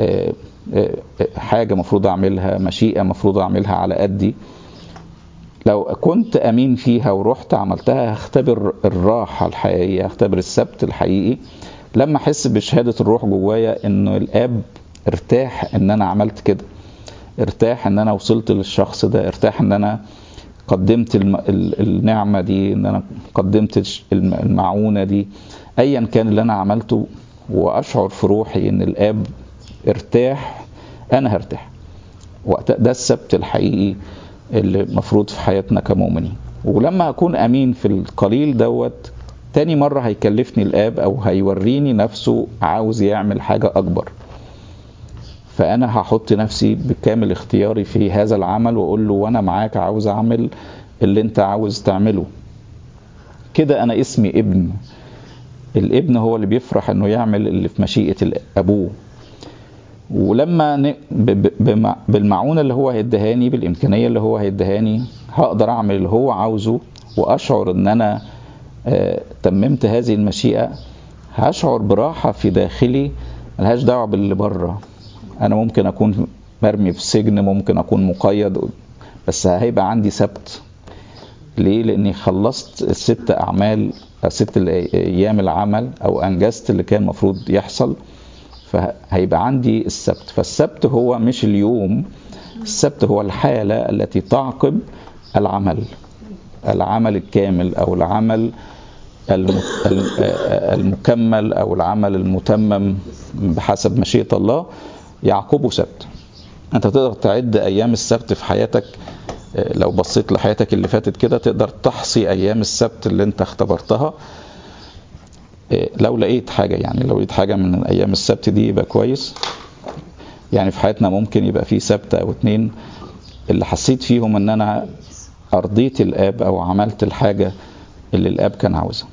حاجه مفروض اعملها مشيئه مفروض اعملها على قدي لو كنت امين فيها ورحت عملتها هختبر الراحه الحقيقيه هختبر السبت الحقيقي لما احس بشهاده الروح جوايا انه الاب ارتاح ان انا عملت كده ارتاح ان انا وصلت للشخص ده ارتاح ان انا قدمت الم... النعمه دي ان انا قدمت المعونه دي ايا كان اللي انا عملته واشعر في روحي ان الاب ارتاح انا هرتاح وقت ده السبت الحقيقي اللي المفروض في حياتنا كمؤمنين ولما اكون امين في القليل دوت تاني مرة هيكلفني الاب او هيوريني نفسه عاوز يعمل حاجة اكبر فانا هحط نفسي بكامل اختياري في هذا العمل واقول له وانا معاك عاوز اعمل اللي انت عاوز تعمله كده انا اسمي ابن الابن هو اللي بيفرح انه يعمل اللي في مشيئة ابوه ولما ن... ب... ب... بالمعونه اللي هو هيدهاني بالامكانيه اللي هو هيدهاني هقدر اعمل اللي هو عاوزه واشعر ان انا آه تممت هذه المشيئه هشعر براحه في داخلي ملهاش دعوه باللي بره انا ممكن اكون مرمي في سجن ممكن اكون مقيد بس هيبقى عندي سبت ليه لاني خلصت الست اعمال ست ايام العمل او انجزت اللي كان المفروض يحصل فهيبقى عندي السبت فالسبت هو مش اليوم السبت هو الحالة التي تعقب العمل العمل الكامل أو العمل المكمل أو العمل المتمم بحسب مشيئة الله يعقبه سبت أنت تقدر تعد أيام السبت في حياتك لو بصيت لحياتك اللي فاتت كده تقدر تحصي أيام السبت اللي أنت اختبرتها لو لقيت حاجة يعني لو لقيت حاجة من أيام السبت دي يبقى كويس يعني في حياتنا ممكن يبقى في سبت أو اتنين اللي حسيت فيهم إن أنا أرضيت الآب أو عملت الحاجة اللي الآب كان عاوزها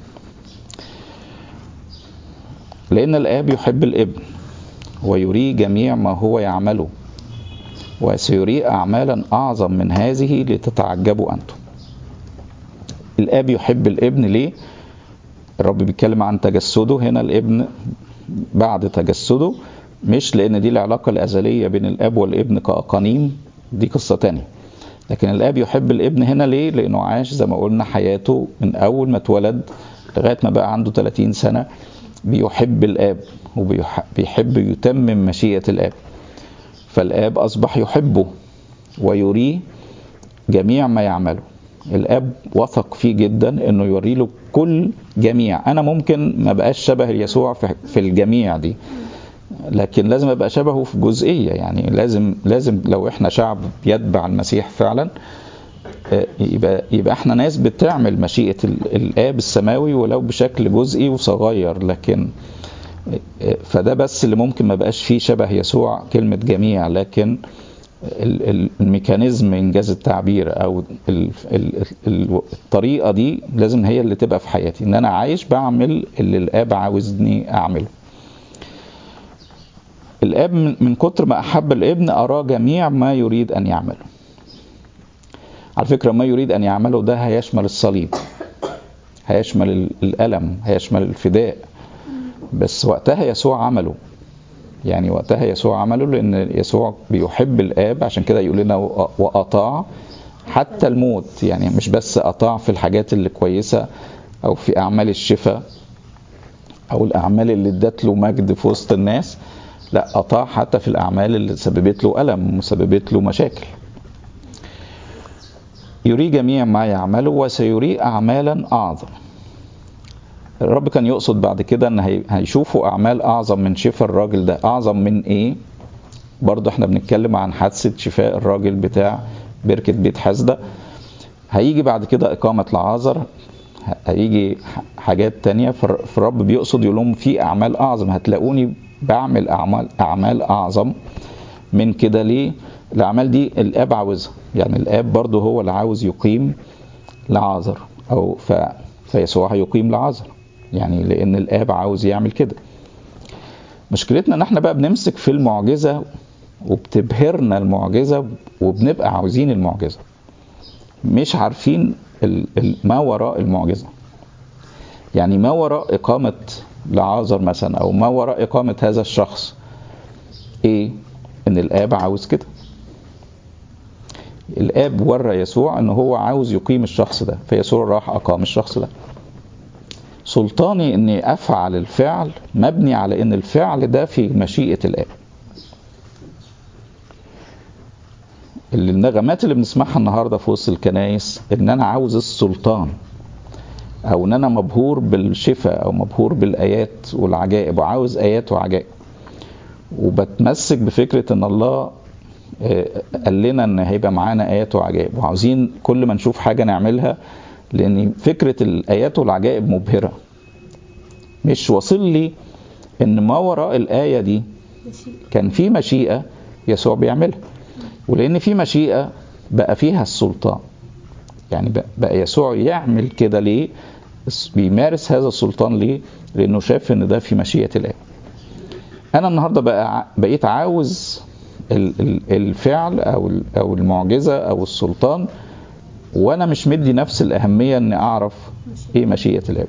لأن الآب يحب الابن ويريه جميع ما هو يعمله وسيريه أعمالا أعظم من هذه لتتعجبوا أنتم الآب يحب الابن ليه؟ الرب بيتكلم عن تجسده هنا الابن بعد تجسده مش لان دي العلاقه الازليه بين الاب والابن كاقانيم دي قصه تانية لكن الاب يحب الابن هنا ليه لانه عاش زي ما قلنا حياته من اول ما اتولد لغايه ما بقى عنده 30 سنه بيحب الاب وبيحب يتمم مشيئه الاب فالاب اصبح يحبه ويريه جميع ما يعمله الاب وثق فيه جدا انه يوري له كل جميع انا ممكن ما بقاش شبه يسوع في الجميع دي لكن لازم ابقى شبهه في جزئيه يعني لازم لازم لو احنا شعب يتبع المسيح فعلا يبقى يبقى احنا ناس بتعمل مشيئه الاب السماوي ولو بشكل جزئي وصغير لكن فده بس اللي ممكن ما بقاش فيه شبه يسوع كلمه جميع لكن الميكانيزم انجاز التعبير او الطريقه دي لازم هي اللي تبقى في حياتي ان انا عايش بعمل اللي الاب عاوزني اعمله الاب من كتر ما احب الابن اراه جميع ما يريد ان يعمله على فكره ما يريد ان يعمله ده هيشمل الصليب هيشمل الالم هيشمل الفداء بس وقتها يسوع عمله يعني وقتها يسوع عمله لان يسوع بيحب الاب عشان كده يقول لنا واطاع حتى الموت يعني مش بس اطاع في الحاجات اللي كويسه او في اعمال الشفاء او الاعمال اللي ادت له مجد في وسط الناس لا اطاع حتى في الاعمال اللي سببت له الم وسببت له مشاكل يري جميع ما يعمله وسيري اعمالا اعظم الرب كان يقصد بعد كده ان هيشوفوا اعمال اعظم من شفاء الراجل ده اعظم من ايه برضه احنا بنتكلم عن حادثه شفاء الراجل بتاع بركه بيت حسده هيجي بعد كده اقامه لعازر هيجي حاجات تانية فالرب بيقصد يقول لهم في اعمال اعظم هتلاقوني بعمل اعمال اعمال اعظم من كده ليه الاعمال دي الاب عاوزها يعني الاب برضه هو اللي عاوز يقيم لعازر او ف... فيسوع هيقيم لعازر يعني لان الاب عاوز يعمل كده مشكلتنا ان احنا بقى بنمسك في المعجزه وبتبهرنا المعجزه وبنبقى عاوزين المعجزه مش عارفين ال... ال... ما وراء المعجزه يعني ما وراء اقامه لعازر مثلا او ما وراء اقامه هذا الشخص ايه ان الاب عاوز كده الاب ورى يسوع ان هو عاوز يقيم الشخص ده فيسوع راح اقام الشخص ده سلطاني اني افعل الفعل مبني على ان الفعل ده في مشيئه الاب اللي النغمات اللي بنسمعها النهارده في وسط الكنايس ان انا عاوز السلطان او ان انا مبهور بالشفاء او مبهور بالايات والعجائب وعاوز ايات وعجائب وبتمسك بفكره ان الله قال لنا ان هيبقى معانا ايات وعجائب وعاوزين كل ما نشوف حاجه نعملها لان فكره الايات والعجائب مبهره مش واصل لي ان ما وراء الايه دي كان في مشيئه يسوع بيعملها ولان في مشيئه بقى فيها السلطان يعني بقى يسوع يعمل كده ليه بيمارس هذا السلطان ليه لانه شاف ان ده في مشيئه الاب انا النهارده بقى بقيت عاوز الفعل او او المعجزه او السلطان وانا مش مدي نفس الاهميه اني اعرف ايه مشيئه الاب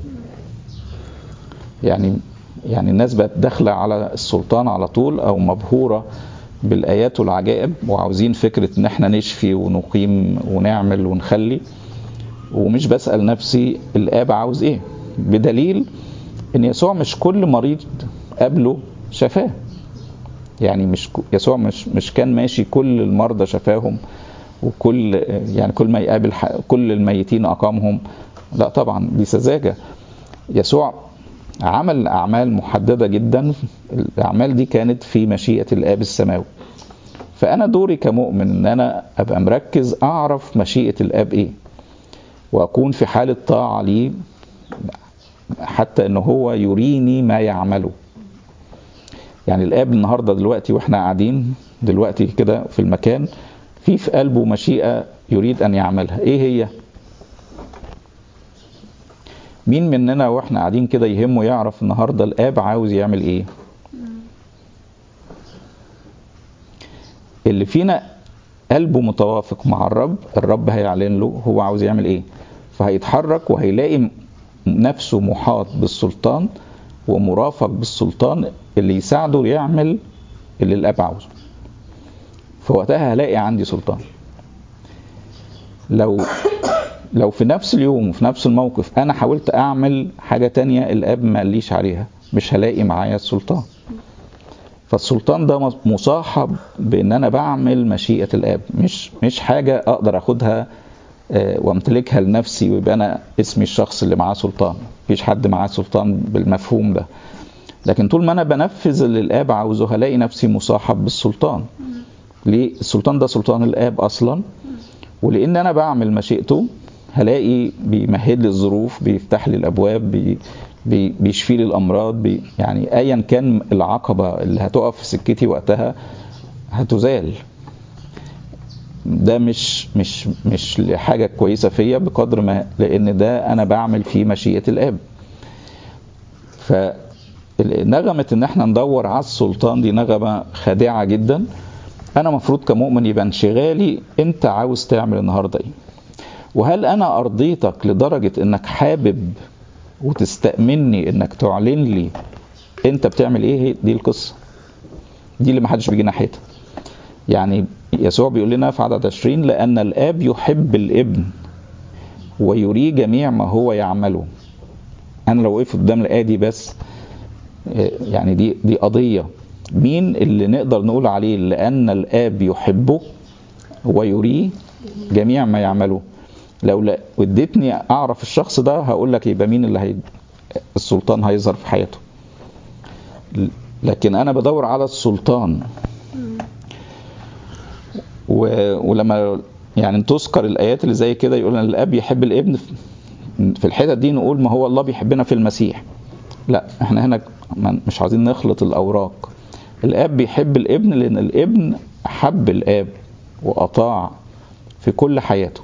يعني يعني الناس بقت داخله على السلطان على طول او مبهوره بالايات والعجائب وعاوزين فكره ان احنا نشفي ونقيم ونعمل ونخلي ومش بسال نفسي الاب عاوز ايه بدليل ان يسوع مش كل مريض قبله شفاه يعني مش يسوع مش مش كان ماشي كل المرضى شفاهم وكل يعني كل ما يقابل كل الميتين اقامهم لا طبعا دي سذاجه يسوع عمل اعمال محدده جدا الاعمال دي كانت في مشيئه الاب السماوي فانا دوري كمؤمن ان انا ابقى مركز اعرف مشيئه الاب ايه واكون في حاله طاعه ليه حتى ان هو يريني ما يعمله يعني الاب النهارده دلوقتي واحنا قاعدين دلوقتي كده في المكان في في قلبه مشيئه يريد ان يعملها ايه هي مين مننا واحنا قاعدين كده يهمه يعرف النهارده الاب عاوز يعمل ايه اللي فينا قلبه متوافق مع الرب الرب هيعلن له هو عاوز يعمل ايه فهيتحرك وهيلاقي نفسه محاط بالسلطان ومرافق بالسلطان اللي يساعده يعمل اللي الاب عاوزه فوقتها هلاقي عندي سلطان لو لو في نفس اليوم وفي نفس الموقف انا حاولت اعمل حاجة تانية الاب ما قاليش عليها مش هلاقي معايا السلطان فالسلطان ده مصاحب بان انا بعمل مشيئة الاب مش مش حاجة اقدر اخدها وامتلكها لنفسي ويبقى انا اسمي الشخص اللي معاه سلطان مفيش حد معاه سلطان بالمفهوم ده لكن طول ما انا بنفذ اللي الاب عاوزه هلاقي نفسي مصاحب بالسلطان ليه السلطان ده سلطان الاب اصلا ولان انا بعمل مشيئته هلاقي بيمهد لي الظروف بيفتح لي الابواب بي بي بيشفي لي الامراض بي يعني ايا كان العقبه اللي هتقف في سكتي وقتها هتزال ده مش مش مش حاجه كويسه فيا بقدر ما لان ده انا بعمل فيه مشيئه الاب فنغمه ان احنا ندور على السلطان دي نغمه خادعه جدا انا مفروض كمؤمن يبقى انشغالي انت عاوز تعمل النهارده ايه وهل انا ارضيتك لدرجه انك حابب وتستأمني انك تعلن لي انت بتعمل ايه دي القصه دي اللي محدش بيجي ناحيتها يعني يسوع بيقول لنا في عدد 20 لأن الآب يحب الابن ويري جميع ما هو يعمله أنا لو وقفت قدام الآية دي بس يعني دي دي قضية مين اللي نقدر نقول عليه لأن الآب يحبه ويريه جميع ما يعمله لو اديتني أعرف الشخص ده هقول لك يبقى مين اللي هي السلطان هيظهر في حياته لكن أنا بدور على السلطان و... ولما يعني تذكر الايات اللي زي كده يقول ان الاب يحب الابن في الحته دي نقول ما هو الله بيحبنا في المسيح لا احنا هنا مش عايزين نخلط الاوراق الاب بيحب الابن لان الابن أحب الآب وأطاع في كل حياته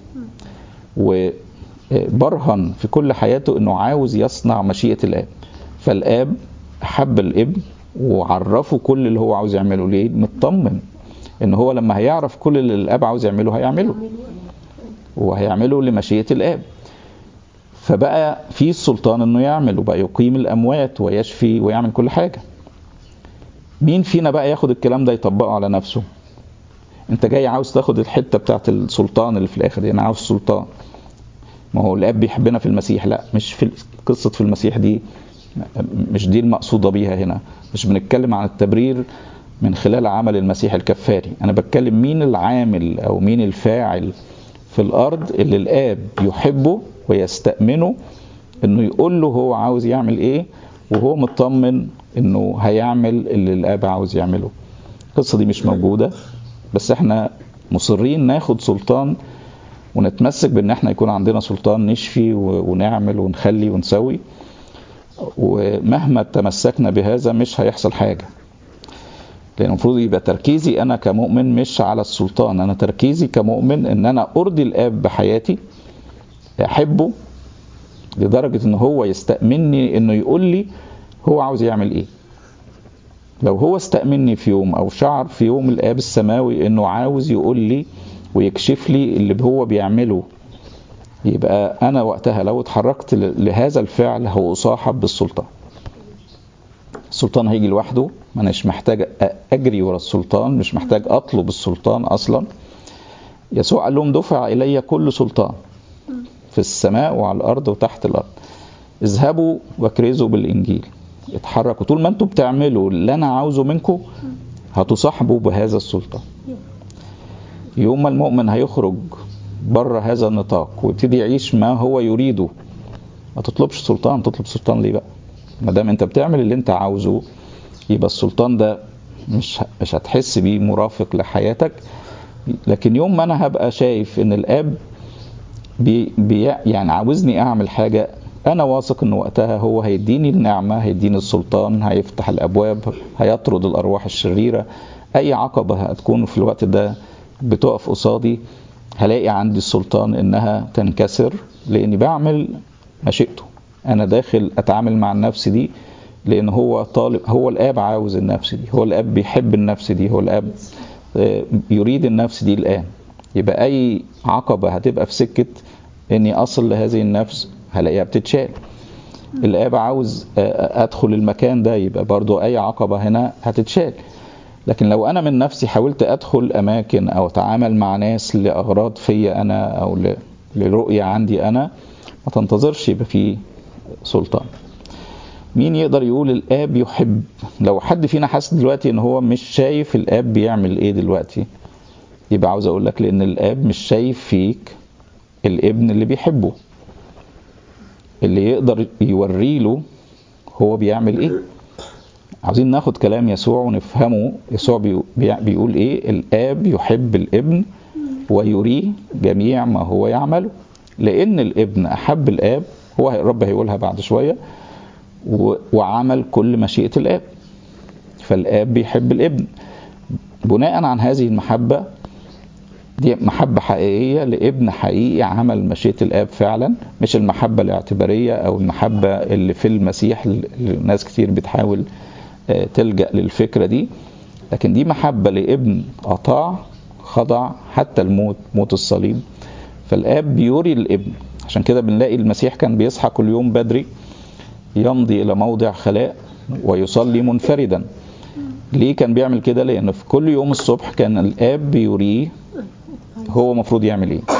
وبرهن في كل حياته أنه عاوز يصنع مشيئة الآب فالآب أحب الابن وعرفه كل اللي هو عاوز يعمله ليه مطمن ان هو لما هيعرف كل اللي الاب عاوز يعمله هيعمله وهيعمله لمشيئة الاب فبقى في السلطان انه يعمل وبقى يقيم الاموات ويشفي ويعمل كل حاجة مين فينا بقى ياخد الكلام ده يطبقه على نفسه انت جاي عاوز تاخد الحتة بتاعت السلطان اللي في الاخر دي انا عاوز سلطان ما هو الاب بيحبنا في المسيح لا مش في قصة في المسيح دي مش دي المقصودة بيها هنا مش بنتكلم عن التبرير من خلال عمل المسيح الكفاري انا بتكلم مين العامل او مين الفاعل في الارض اللي الاب يحبه ويستأمنه انه يقول له هو عاوز يعمل ايه وهو مطمن انه هيعمل اللي الاب عاوز يعمله القصه دي مش موجوده بس احنا مصرين ناخد سلطان ونتمسك بان احنا يكون عندنا سلطان نشفي ونعمل ونخلي ونسوي ومهما تمسكنا بهذا مش هيحصل حاجه لان المفروض يبقى تركيزي انا كمؤمن مش على السلطان انا تركيزي كمؤمن ان انا ارضي الاب بحياتي احبه لدرجه ان هو يستأمني انه يقول لي هو عاوز يعمل ايه لو هو استأمني في يوم او شعر في يوم الاب السماوي انه عاوز يقول لي ويكشف لي اللي هو بيعمله يبقى انا وقتها لو اتحركت لهذا الفعل هو اصاحب بالسلطان السلطان هيجي لوحده ما اناش محتاج اجري ورا السلطان مش محتاج اطلب السلطان اصلا يسوع قال لهم دفع الي كل سلطان في السماء وعلى الارض وتحت الارض اذهبوا واكرزوا بالانجيل اتحركوا طول ما انتم بتعملوا اللي انا عاوزه منكم هتصاحبوا بهذا السلطان يوم ما المؤمن هيخرج بره هذا النطاق ويبتدي يعيش ما هو يريده ما تطلبش سلطان تطلب سلطان ليه بقى ما دام انت بتعمل اللي انت عاوزه يبقى السلطان ده مش مش هتحس بيه مرافق لحياتك لكن يوم ما انا هبقى شايف ان الاب بي بي يعني عاوزني اعمل حاجه انا واثق ان وقتها هو هيديني النعمه هيديني السلطان هيفتح الابواب هيطرد الارواح الشريره اي عقبه هتكون في الوقت ده بتقف قصادي هلاقي عندي السلطان انها تنكسر لاني بعمل مشيئته انا داخل اتعامل مع النفس دي لان هو طالب هو الاب عاوز النفس دي هو الاب بيحب النفس دي هو الاب يريد النفس دي الان يبقى اي عقبه هتبقى في سكه اني اصل لهذه النفس هلاقيها بتتشال الاب عاوز ادخل المكان ده يبقى برضو اي عقبه هنا هتتشال لكن لو انا من نفسي حاولت ادخل اماكن او اتعامل مع ناس لاغراض فيا انا او لرؤيه عندي انا ما تنتظرش يبقى في سلطان مين يقدر يقول الاب يحب لو حد فينا حاسس دلوقتي ان هو مش شايف الاب بيعمل ايه دلوقتي يبقى عاوز اقول لك لان الاب مش شايف فيك الابن اللي بيحبه اللي يقدر يوري له هو بيعمل ايه عاوزين ناخد كلام يسوع ونفهمه يسوع بيقول ايه الاب يحب الابن ويريه جميع ما هو يعمله لان الابن احب الاب هو الرب هيقولها بعد شويه وعمل كل مشيئه الاب فالاب بيحب الابن بناء عن هذه المحبه دي محبة حقيقية لابن حقيقي عمل مشيئة الآب فعلا مش المحبة الاعتبارية أو المحبة اللي في المسيح اللي ناس كتير بتحاول تلجأ للفكرة دي لكن دي محبة لابن أطاع خضع حتى الموت موت الصليب فالآب بيوري الابن عشان كده بنلاقي المسيح كان بيصحى كل يوم بدري يمضي إلى موضع خلاء ويصلي منفردا ليه كان بيعمل كده لأن في كل يوم الصبح كان الآب بيوريه هو المفروض يعمل ايه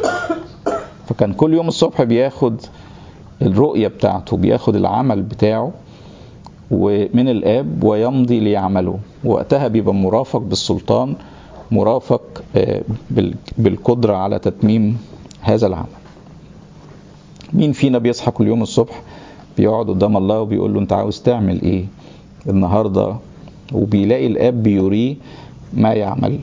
فكان كل يوم الصبح بياخد الرؤية بتاعته بياخد العمل بتاعه ومن الآب ويمضي ليعمله وقتها بيبقى مرافق بالسلطان مرافق بالقدرة على تتميم هذا العمل مين فينا بيصحى كل يوم الصبح بيقعد قدام الله وبيقول له انت عاوز تعمل ايه النهاردة وبيلاقي الآب بيوريه ما يعمل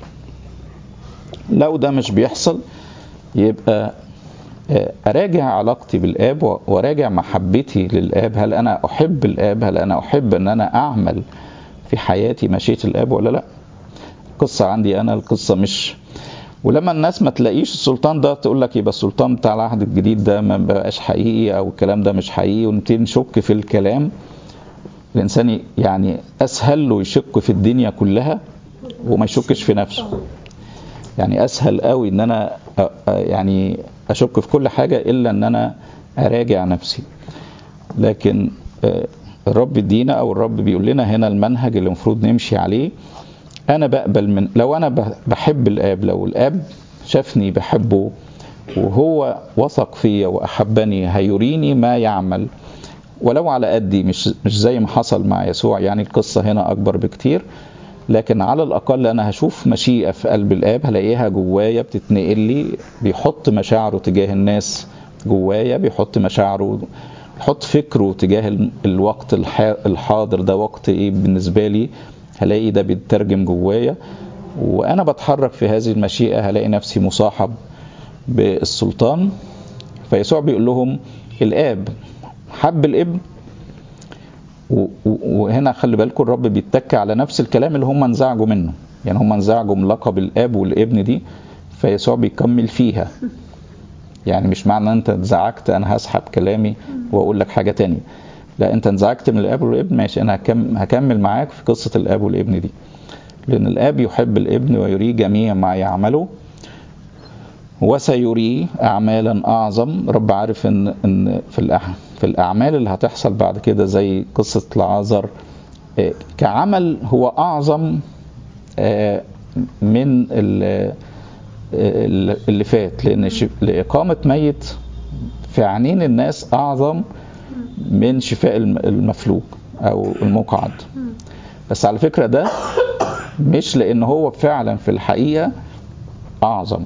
لو ده مش بيحصل يبقى أراجع علاقتي بالآب وراجع محبتي للآب هل أنا أحب الآب هل أنا أحب أن أنا أعمل في حياتي مشيئة الآب ولا لا القصة عندي أنا القصة مش ولما الناس ما تلاقيش السلطان ده تقول لك يبقى السلطان بتاع العهد الجديد ده ما بقاش حقيقي او الكلام ده مش حقيقي ونبتدي نشك في الكلام الانسان يعني اسهل له يشك في الدنيا كلها وما يشكش في نفسه يعني اسهل قوي ان انا يعني اشك في كل حاجه الا ان انا اراجع نفسي لكن الرب يدينا او الرب بيقول لنا هنا المنهج اللي المفروض نمشي عليه انا بقبل من لو انا بحب الاب لو الاب شافني بحبه وهو وثق فيا واحبني هيريني ما يعمل ولو على قدي مش مش زي ما حصل مع يسوع يعني القصه هنا اكبر بكتير لكن على الاقل انا هشوف مشيئه في قلب الاب هلاقيها جوايا بتتنقل لي بيحط مشاعره تجاه الناس جوايا بيحط مشاعره بيحط فكره تجاه الوقت الحاضر ده وقت ايه بالنسبه لي هلاقي ده بيترجم جوايا وانا بتحرك في هذه المشيئه هلاقي نفسي مصاحب بالسلطان فيسوع بيقول لهم الاب حب الابن وهنا خلي بالكم الرب بيتك على نفس الكلام اللي هم انزعجوا منه يعني هم انزعجوا من لقب الاب والابن دي فيسوع بيكمل فيها يعني مش معنى انت انزعجت انا هسحب كلامي واقول لك حاجه تانية لا انت انزعجت من الاب والابن ماشي انا هكمل معاك في قصه الاب والابن دي لان الاب يحب الابن ويريه جميع ما يعمله وسيريه اعمالا اعظم رب عارف ان ان في في الاعمال اللي هتحصل بعد كده زي قصه لعازر كعمل هو اعظم من اللي فات لان لاقامه ميت في عينين الناس اعظم من شفاء المفلوج او المقعد بس على فكره ده مش لان هو فعلا في الحقيقه اعظم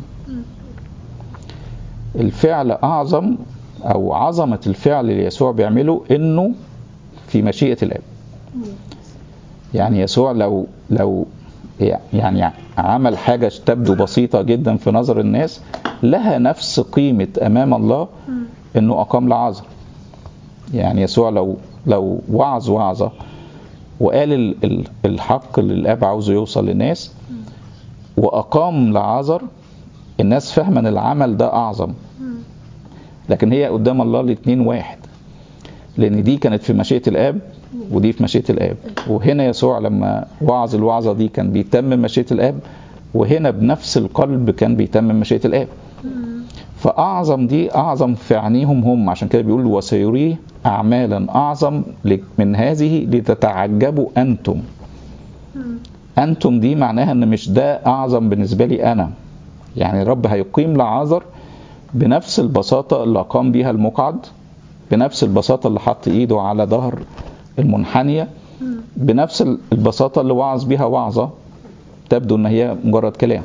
الفعل اعظم او عظمه الفعل اللي يسوع بيعمله انه في مشيئه الاب يعني يسوع لو لو يعني عمل حاجه تبدو بسيطه جدا في نظر الناس لها نفس قيمه امام الله انه اقام لعازر يعني يسوع لو لو وعظ وعظه وقال الحق اللي الاب عاوزه يوصل للناس واقام لعازر الناس فاهمه ان العمل ده اعظم لكن هي قدام الله الاثنين واحد لان دي كانت في مشيئه الاب ودي في مشيئه الاب وهنا يسوع لما وعظ الوعظه دي كان بيتمم مشيئه الاب وهنا بنفس القلب كان بيتمم مشيئه الاب فاعظم دي اعظم في عينيهم هم عشان كده بيقول وسيريه اعمالا اعظم من هذه لتتعجبوا انتم انتم دي معناها ان مش ده اعظم بالنسبه لي انا يعني الرب هيقيم لعازر بنفس البساطه اللي قام بيها المقعد بنفس البساطه اللي حط ايده على ظهر المنحنيه بنفس البساطه اللي وعظ بيها وعظه تبدو ان هي مجرد كلام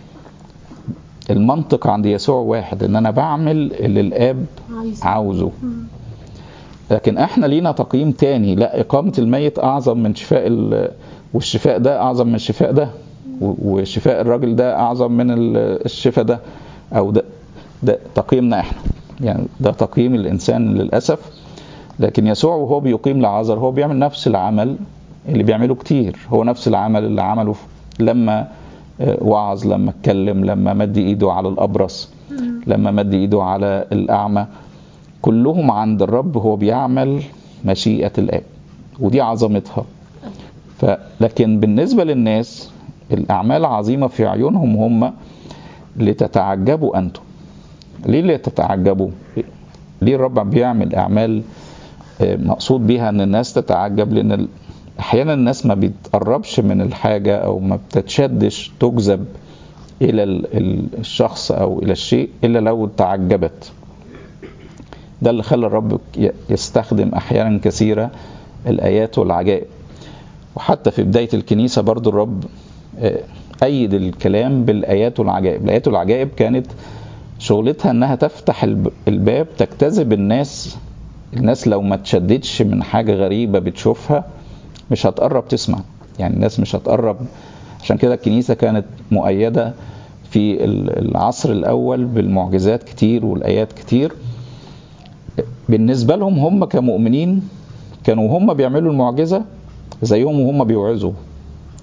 المنطق عند يسوع واحد ان انا بعمل اللي الاب عاوزه لكن احنا لينا تقييم تاني لا اقامه الميت اعظم من شفاء والشفاء ده اعظم من الشفاء ده وشفاء الراجل ده اعظم من الشفاء ده او ده ده تقييمنا احنا يعني ده تقييم الانسان للاسف لكن يسوع وهو بيقيم لعازر هو بيعمل نفس العمل اللي بيعمله كتير هو نفس العمل اللي عمله لما وعظ لما اتكلم لما مد ايده على الابرص لما مد ايده على الاعمى كلهم عند الرب هو بيعمل مشيئه الاب ودي عظمتها ف لكن بالنسبه للناس الاعمال عظيمه في عيونهم هم لتتعجبوا انتم ليه لتتعجبوا ليه الرب بيعمل اعمال مقصود بيها ان الناس تتعجب لان احيانا الناس ما بتقربش من الحاجه او ما بتتشدش تجذب الى الشخص او الى الشيء الا لو تعجبت ده اللي خلى الرب يستخدم احيانا كثيره الايات والعجائب وحتى في بدايه الكنيسه برضو الرب ايد الكلام بالايات والعجائب الايات والعجائب كانت شغلتها انها تفتح الباب تجتذب الناس الناس لو ما تشددش من حاجه غريبه بتشوفها مش هتقرب تسمع يعني الناس مش هتقرب عشان كده الكنيسه كانت مؤيده في العصر الاول بالمعجزات كتير والايات كتير بالنسبه لهم هم كمؤمنين كانوا هم بيعملوا المعجزه زيهم وهم بيوعظوا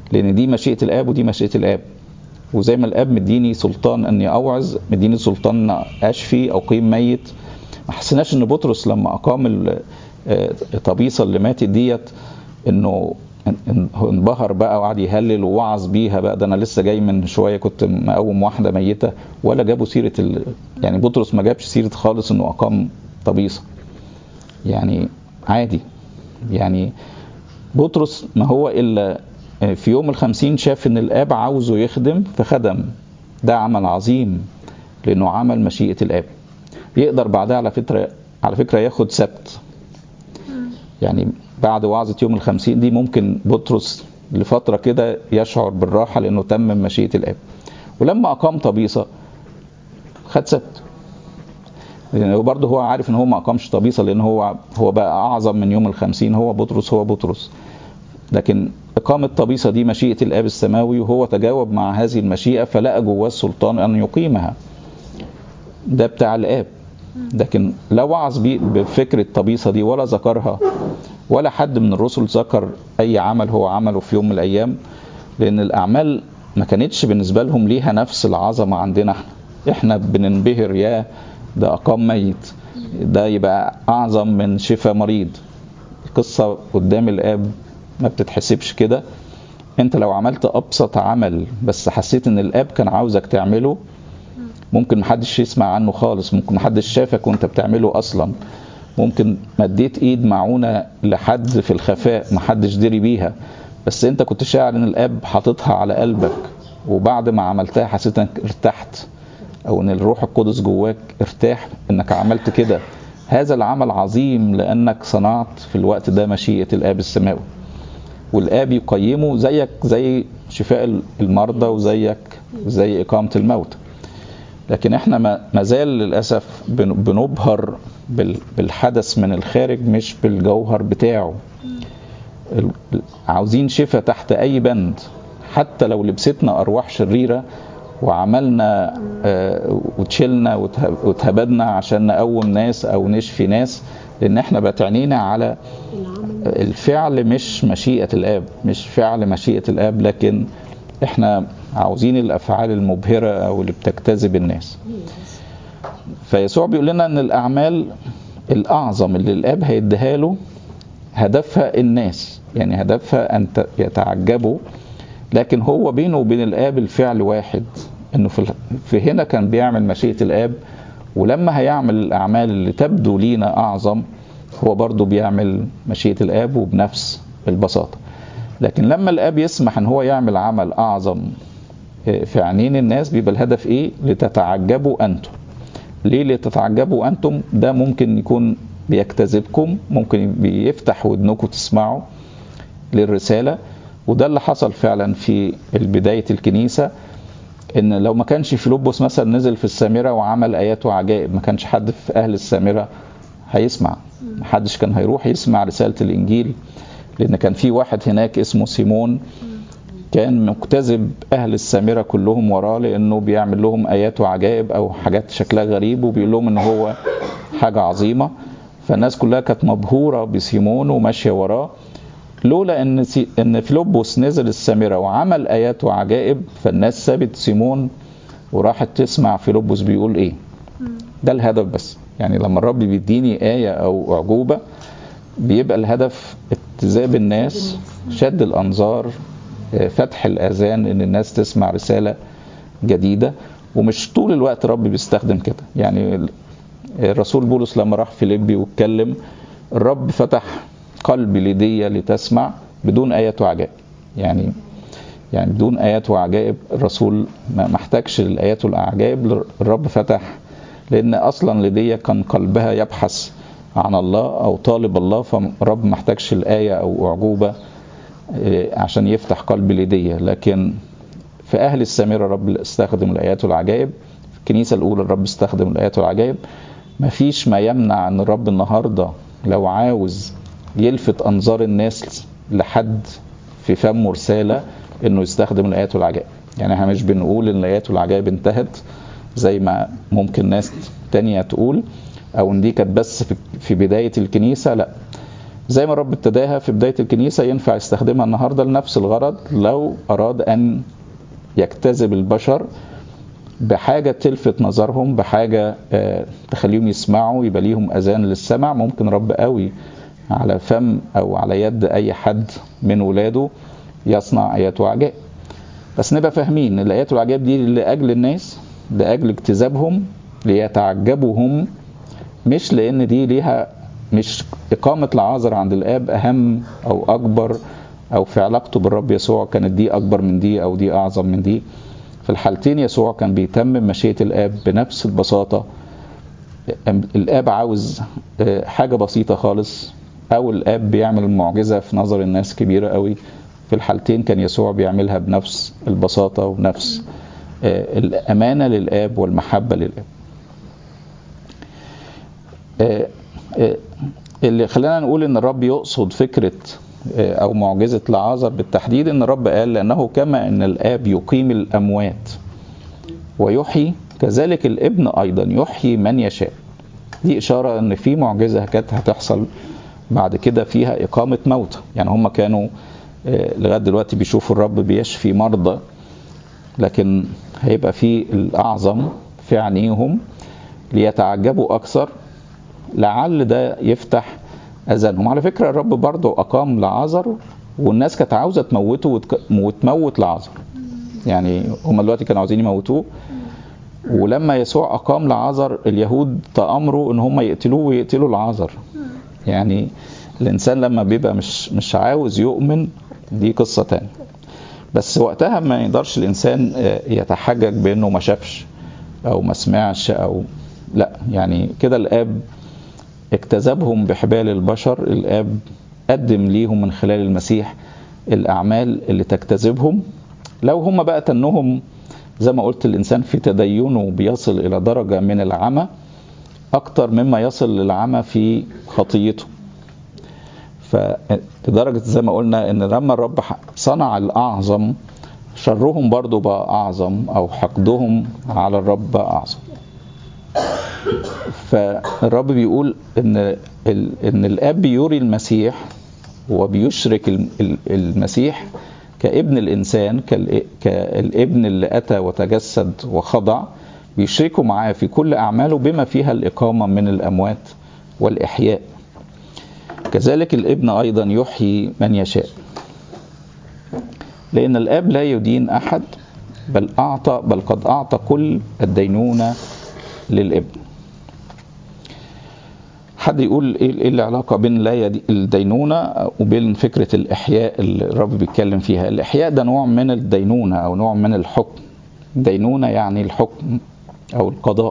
لان دي مشيئه الاب ودي مشيئه الاب وزي ما الاب مديني سلطان اني اوعظ مديني سلطان اشفي اقيم ميت ما حسيناش ان بطرس لما اقام الطبيصه اللي ماتت ديت انه انبهر بقى وقعد يهلل ووعظ بيها بقى ده انا لسه جاي من شويه كنت مقوم واحده ميته ولا جابوا سيره ال... يعني بطرس ما جابش سيره خالص انه اقام طبيصه يعني عادي يعني بطرس ما هو الا في يوم الخمسين شاف ان الاب عاوزه يخدم فخدم ده عمل عظيم لانه عمل مشيئه الاب يقدر بعدها على فكره على فكره ياخد سبت يعني بعد وعظة يوم الخمسين دي ممكن بطرس لفترة كده يشعر بالراحة لأنه تمم مشيئة الآب ولما أقام طبيصة خد سبت يعني برضه هو عارف ان هو ما اقامش طبيصه لان هو هو بقى اعظم من يوم الخمسين هو بطرس هو بطرس لكن اقامه طبيصه دي مشيئه الاب السماوي وهو تجاوب مع هذه المشيئه فلقى جواه السلطان ان يقيمها ده بتاع الاب لكن لا وعظ بفكره الطبيصه دي ولا ذكرها ولا حد من الرسل ذكر اي عمل هو عمله في يوم من الايام لان الاعمال ما كانتش بالنسبه لهم ليها نفس العظمه عندنا احنا احنا بننبهر يا ده اقام ميت ده يبقى اعظم من شفاء مريض قصه قدام الاب ما بتتحسبش كده انت لو عملت ابسط عمل بس حسيت ان الاب كان عاوزك تعمله ممكن محدش يسمع عنه خالص ممكن محدش شافك وانت بتعمله اصلا ممكن مديت ايد معونة لحد في الخفاء محدش دري بيها بس انت كنت شاعر ان الاب حاططها على قلبك وبعد ما عملتها حسيت انك ارتحت او ان الروح القدس جواك ارتاح انك عملت كده هذا العمل عظيم لانك صنعت في الوقت ده مشيئة الاب السماوي والاب يقيمه زيك زي شفاء المرضى وزيك زي اقامة الموت لكن احنا ما زال للاسف بنبهر بالحدث من الخارج مش بالجوهر بتاعه عاوزين شفاء تحت اي بند حتى لو لبستنا ارواح شريره وعملنا وتشيلنا واتهبدنا عشان نقوم ناس او نشفي ناس لان احنا بتعنينا على الفعل مش مشيئه الاب مش فعل مشيئه الاب لكن احنا عاوزين الافعال المبهره او اللي بتجتذب الناس فيسوع بيقول لنا ان الاعمال الاعظم اللي الاب هيديها له هدفها الناس يعني هدفها ان يتعجبوا لكن هو بينه وبين الاب الفعل واحد انه في, في هنا كان بيعمل مشيئه الاب ولما هيعمل الاعمال اللي تبدو لينا اعظم هو برضه بيعمل مشيئه الاب وبنفس البساطه لكن لما الاب يسمح ان هو يعمل عمل اعظم في عينين الناس بيبقى الهدف ايه لتتعجبوا انتم ليه لتتعجبوا انتم ده ممكن يكون بيجتذبكم ممكن بيفتح ودنكم تسمعوا للرساله وده اللي حصل فعلا في بدايه الكنيسه ان لو ما كانش فيلبس مثلا نزل في السامره وعمل ايات وعجائب ما كانش حد في اهل السامره هيسمع ما حدش كان هيروح يسمع رساله الانجيل لان كان في واحد هناك اسمه سيمون كان مجتذب اهل السامره كلهم وراه لانه بيعمل لهم ايات وعجائب او حاجات شكلها غريب وبيقول لهم ان هو حاجه عظيمه فالناس كلها كانت مبهوره بسيمون وماشيه وراه لولا ان سي... ان فيلبس نزل السامره وعمل ايات وعجائب فالناس سابت سيمون وراحت تسمع فيلبس بيقول ايه ده الهدف بس يعني لما الرب بيديني ايه او اعجوبه بيبقى الهدف اجتذاب الناس شد الانظار فتح الاذان ان الناس تسمع رساله جديده ومش طول الوقت رب بيستخدم كده يعني الرسول بولس لما راح فيليبي واتكلم الرب فتح قلب ليديا لتسمع بدون ايات وعجائب يعني يعني بدون ايات وعجائب الرسول ما احتاجش للايات والعجائب الرب فتح لان اصلا ليديا كان قلبها يبحث عن الله او طالب الله فالرب ما احتاجش الايه او اعجوبه عشان يفتح قلب ليديا لكن في اهل السامره الرب استخدم الايات والعجائب في الكنيسه الاولى الرب استخدم الايات والعجائب مفيش ما يمنع ان الرب النهارده لو عاوز يلفت انظار الناس لحد في فمه رساله انه يستخدم الايات والعجائب يعني احنا مش بنقول ان الايات والعجائب انتهت زي ما ممكن ناس تانية تقول او ان دي كانت بس في بدايه الكنيسه لا زي ما الرب ابتداها في بداية الكنيسة ينفع يستخدمها النهاردة لنفس الغرض لو أراد أن يجتذب البشر بحاجة تلفت نظرهم بحاجة تخليهم يسمعوا يبقى ليهم أذان للسمع ممكن رب قوي على فم أو على يد أي حد من ولاده يصنع آيات وعجائب بس نبقى فاهمين الآيات والعجائب دي لأجل الناس لأجل اجتذابهم ليتعجبوا هم مش لأن دي ليها مش إقامة العازر عند الآب أهم أو أكبر أو في علاقته بالرب يسوع كانت دي أكبر من دي أو دي أعظم من دي في الحالتين يسوع كان بيتمم مشيئة الآب بنفس البساطة الآب عاوز حاجة بسيطة خالص أو الآب بيعمل المعجزة في نظر الناس كبيرة قوي في الحالتين كان يسوع بيعملها بنفس البساطة ونفس الأمانة للآب والمحبة للآب اللي خلانا نقول ان الرب يقصد فكرة او معجزة لعازر بالتحديد ان الرب قال لانه كما ان الاب يقيم الاموات ويحيي كذلك الابن ايضا يحيي من يشاء دي اشارة ان في معجزة كانت هتحصل بعد كده فيها اقامة موتى يعني هم كانوا لغاية دلوقتي بيشوفوا الرب بيشفي مرضى لكن هيبقى في الاعظم في عينيهم ليتعجبوا اكثر لعل ده يفتح اذانهم على فكره الرب برضه اقام لعازر والناس كانت عاوزه تموته وتك... وتموت لعازر يعني هم دلوقتي كانوا عاوزين يموتوه ولما يسوع اقام لعازر اليهود تامروا ان هم يقتلوه ويقتلوا لعازر يعني الانسان لما بيبقى مش مش عاوز يؤمن دي قصه تانية بس وقتها ما يقدرش الانسان يتحجج بانه ما شافش او ما سمعش او لا يعني كده الاب اجتذبهم بحبال البشر الاب قدم ليهم من خلال المسيح الاعمال اللي تجتذبهم لو هم بقى تنهم زي ما قلت الانسان في تدينه بيصل الى درجه من العمى اكتر مما يصل للعمى في خطيته فلدرجه زي ما قلنا ان لما الرب صنع الاعظم شرهم برضو بقى اعظم او حقدهم على الرب بقى اعظم فالرب بيقول ان ان الاب يري المسيح وبيشرك المسيح كابن الانسان كالابن اللي اتى وتجسد وخضع بيشركوا معاه في كل اعماله بما فيها الاقامه من الاموات والاحياء كذلك الابن ايضا يحيي من يشاء لان الاب لا يدين احد بل اعطى بل قد اعطى كل الدينونه للابن حد يقول ايه العلاقه بين لا الدينونه وبين فكره الاحياء اللي الرب بيتكلم فيها الاحياء ده نوع من الدينونه او نوع من الحكم دينونه يعني الحكم او القضاء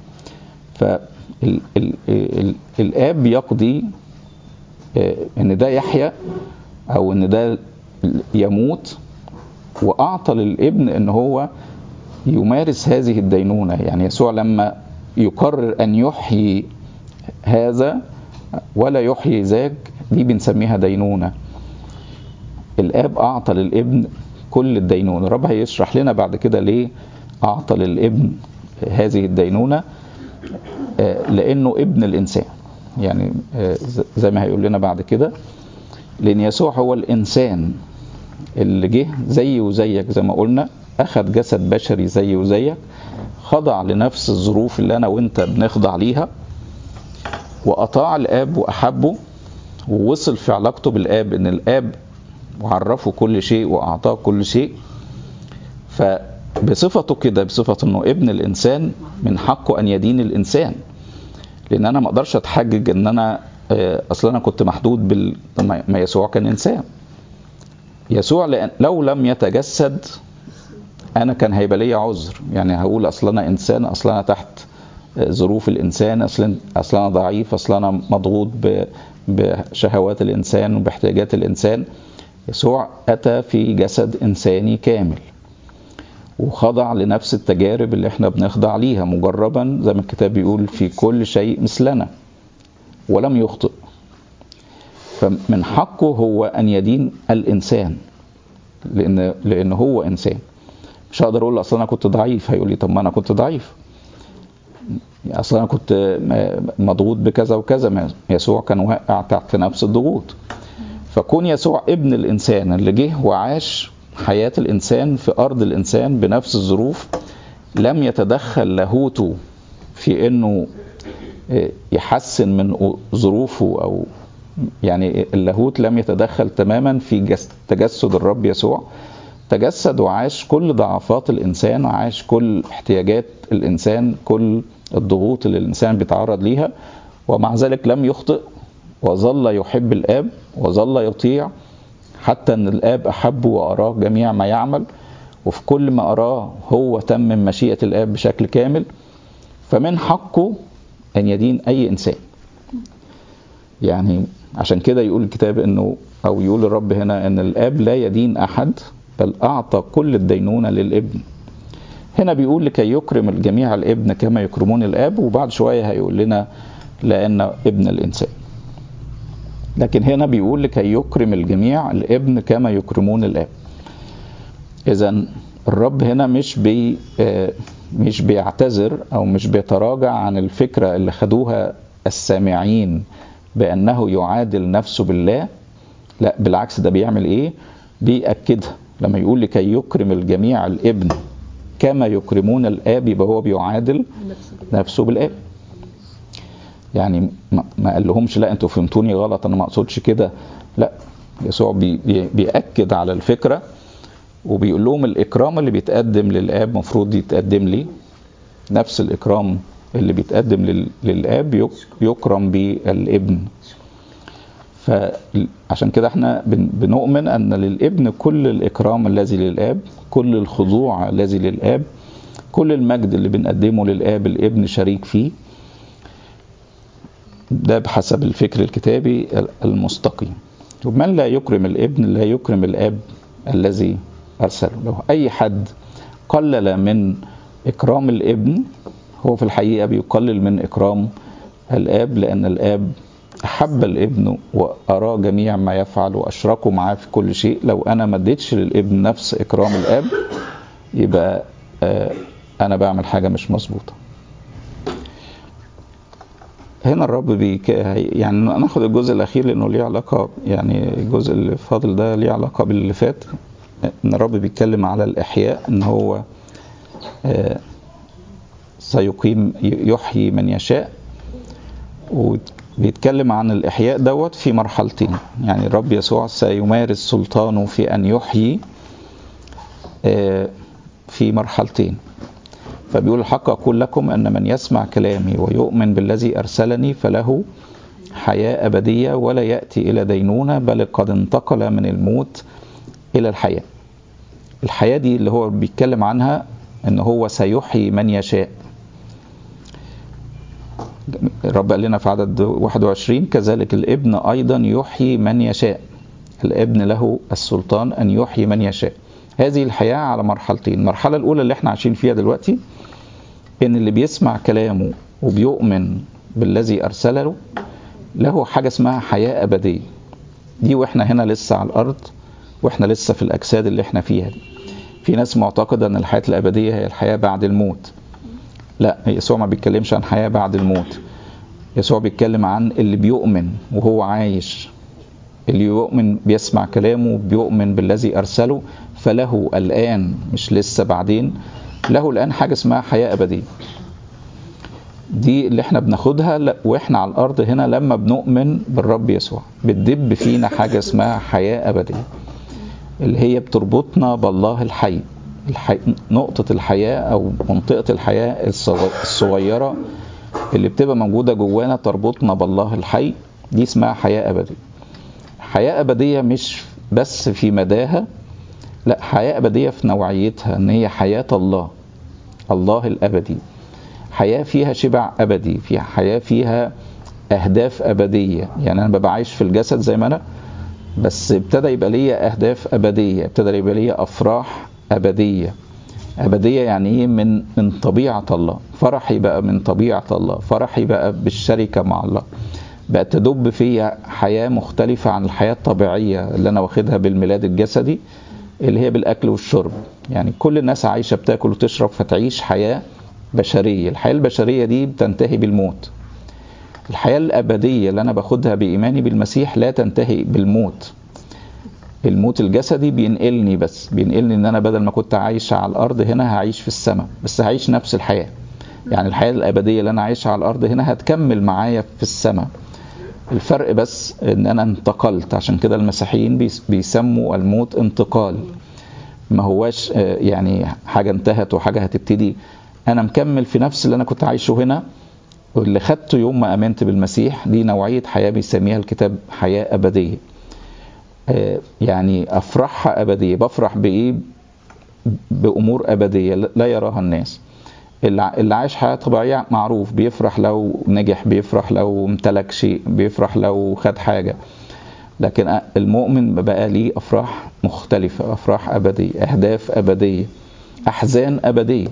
فالاب يقضي ان ده يحيا او ان ده يموت واعطى للابن ان هو يمارس هذه الدينونه يعني يسوع لما يقرر ان يحيي هذا ولا يحيي ذاك دي بنسميها دينونه الاب اعطى للابن كل الدينونه الرب هيشرح لنا بعد كده ليه اعطى للابن هذه الدينونه لانه ابن الانسان يعني زي ما هيقول لنا بعد كده لان يسوع هو الانسان اللي جه زي وزيك زي ما قلنا اخذ جسد بشري زي وزيك خضع لنفس الظروف اللي انا وانت بنخضع ليها واطاع الاب واحبه ووصل في علاقته بالاب ان الاب عرفه كل شيء واعطاه كل شيء فبصفته كده بصفه انه ابن الانسان من حقه ان يدين الانسان لان انا ما اقدرش اتحجج ان انا اصلا انا كنت محدود بال ما يسوع كان انسان يسوع لأن لو لم يتجسد انا كان هيبقى ليا عذر يعني هقول اصل انا انسان اصل انا تحت ظروف الانسان اصل اصل انا ضعيف اصل انا مضغوط بشهوات الانسان وباحتياجات الانسان يسوع اتى في جسد انساني كامل وخضع لنفس التجارب اللي احنا بنخضع ليها مجربا زي ما الكتاب بيقول في كل شيء مثلنا ولم يخطئ فمن حقه هو ان يدين الانسان لان لان هو انسان مش هقدر اقول اصل انا كنت ضعيف هيقول لي طب ما انا كنت ضعيف اصلا انا كنت م- مضغوط بكذا وكذا ما يسوع كان واقع تحت نفس الضغوط فكون يسوع ابن الانسان اللي جه وعاش حياه الانسان في ارض الانسان بنفس الظروف لم يتدخل لاهوته في انه يحسن من ظروفه او يعني اللاهوت لم يتدخل تماما في جس- تجسد الرب يسوع تجسد وعاش كل ضعفات الانسان وعاش كل احتياجات الانسان كل الضغوط اللي الانسان بيتعرض ليها ومع ذلك لم يخطئ وظل يحب الاب وظل يطيع حتى ان الاب احبه واراه جميع ما يعمل وفي كل ما اراه هو تمم مشيئه الاب بشكل كامل فمن حقه ان يدين اي انسان يعني عشان كده يقول الكتاب انه او يقول الرب هنا ان الاب لا يدين احد بل اعطى كل الدينونه للابن هنا بيقول لكي يكرم الجميع الابن كما يكرمون الاب وبعد شويه هيقول لنا لان ابن الانسان لكن هنا بيقول لكي يكرم الجميع الابن كما يكرمون الاب اذا الرب هنا مش بي آه، مش بيعتذر او مش بيتراجع عن الفكره اللي خدوها السامعين بانه يعادل نفسه بالله لا بالعكس ده بيعمل ايه بيأكدها لما يقول لكي يكرم الجميع الابن كما يكرمون الاب يبقى هو بيعادل نفسه بالاب يعني ما- ما قال لهمش لا انتوا فهمتوني غلط انا ما اقصدش كده لا يسوع بي بي بيأكد على الفكره وبيقول لهم الاكرام اللي بيتقدم للاب مفروض يتقدم لي نفس الاكرام اللي بيتقدم لل- للاب يك- يكرم بالابن فعشان كده احنا بن- بنؤمن ان للابن كل الاكرام الذي للاب كل الخضوع الذي للاب كل المجد اللي بنقدمه للاب الابن شريك فيه ده بحسب الفكر الكتابي المستقيم ومن لا يكرم الابن لا يكرم الاب الذي ارسله لو اي حد قلل من اكرام الابن هو في الحقيقه بيقلل من اكرام الاب لان الاب احب الابن واراه جميع ما يفعل واشركه معاه في كل شيء لو انا ما اديتش للابن نفس اكرام الاب يبقى آه، انا بعمل حاجه مش مظبوطه هنا الرب بيك يعني ناخد الجزء الاخير لانه ليه علاقه يعني الجزء اللي فاضل ده ليه علاقه باللي فات ان الرب بيتكلم على الاحياء ان هو آه، سيقيم يحيي من يشاء وبيتكلم عن الإحياء دوت في مرحلتين يعني الرب يسوع سيمارس سلطانه في أن يحيي آه، في مرحلتين فبيقول الحق أقول لكم أن من يسمع كلامي ويؤمن بالذي أرسلني فله حياة أبدية ولا يأتي إلى دينونة بل قد انتقل من الموت إلى الحياة الحياة دي اللي هو بيتكلم عنها أن هو سيحيي من يشاء الرب قال لنا في عدد 21 كذلك الابن أيضا يحيي من يشاء الابن له السلطان أن يحيي من يشاء هذه الحياة على مرحلتين المرحلة الأولى اللي احنا عايشين فيها دلوقتي إن اللي بيسمع كلامه وبيؤمن بالذي أرسله له حاجة اسمها حياة أبدية دي وإحنا هنا لسه على الأرض وإحنا لسه في الأجساد اللي إحنا فيها دي في ناس معتقدة أن الحياة الأبدية هي الحياة بعد الموت لا يسوع ما بيتكلمش عن حياة بعد الموت يسوع بيتكلم عن اللي بيؤمن وهو عايش اللي يؤمن بيسمع كلامه بيؤمن بالذي أرسله فله الآن مش لسه بعدين له الآن حاجة اسمها حياة أبدية دي اللي احنا بناخدها واحنا على الأرض هنا لما بنؤمن بالرب يسوع بتدب فينا حاجة اسمها حياة أبدية اللي هي بتربطنا بالله الحي الحي... نقطة الحياة أو منطقة الحياة الصغيرة اللي بتبقى موجودة جوانا تربطنا بالله الحي دي اسمها حياة أبدية حياة أبدية مش بس في مداها لا حياة أبدية في نوعيتها إن هي حياة الله الله الأبدي حياة فيها شبع أبدي فيها حياة فيها أهداف أبدية يعني أنا ببقى عايش في الجسد زي ما أنا بس ابتدى يبقى ليا أهداف أبدية ابتدى يبقى ليا أفراح أبدية أبدية يعني إيه من من طبيعة الله فرحي بقى من طبيعة الله فرحي بقى بالشركة مع الله بقى تدب فيا حياة مختلفة عن الحياة الطبيعية اللي أنا واخدها بالميلاد الجسدي اللي هي بالأكل والشرب يعني كل الناس عايشة بتاكل وتشرب فتعيش حياة بشرية الحياة البشرية دي بتنتهي بالموت الحياة الأبدية اللي أنا باخدها بإيماني بالمسيح لا تنتهي بالموت الموت الجسدي بينقلني بس بينقلني ان انا بدل ما كنت عايش على الارض هنا هعيش في السماء بس هعيش نفس الحياه يعني الحياه الابديه اللي انا عايشها على الارض هنا هتكمل معايا في السماء الفرق بس ان انا انتقلت عشان كده المسيحيين بيس- بيسموا الموت انتقال ما هواش آه، يعني حاجه انتهت وحاجه هتبتدي انا مكمل في نفس اللي انا كنت عايشه هنا واللي خدته يوم ما امنت بالمسيح دي نوعيه حياه بيسميها الكتاب حياه ابديه آه، يعني افرحها ابديه بفرح بايه بامور ابديه لا يراها الناس اللي ع- اللي عايش حياه طبيعيه معروف بيفرح لو نجح بيفرح لو امتلك شيء بيفرح لو خد حاجه لكن أ- المؤمن بقى ليه افراح مختلفه افراح ابديه اهداف ابديه احزان ابديه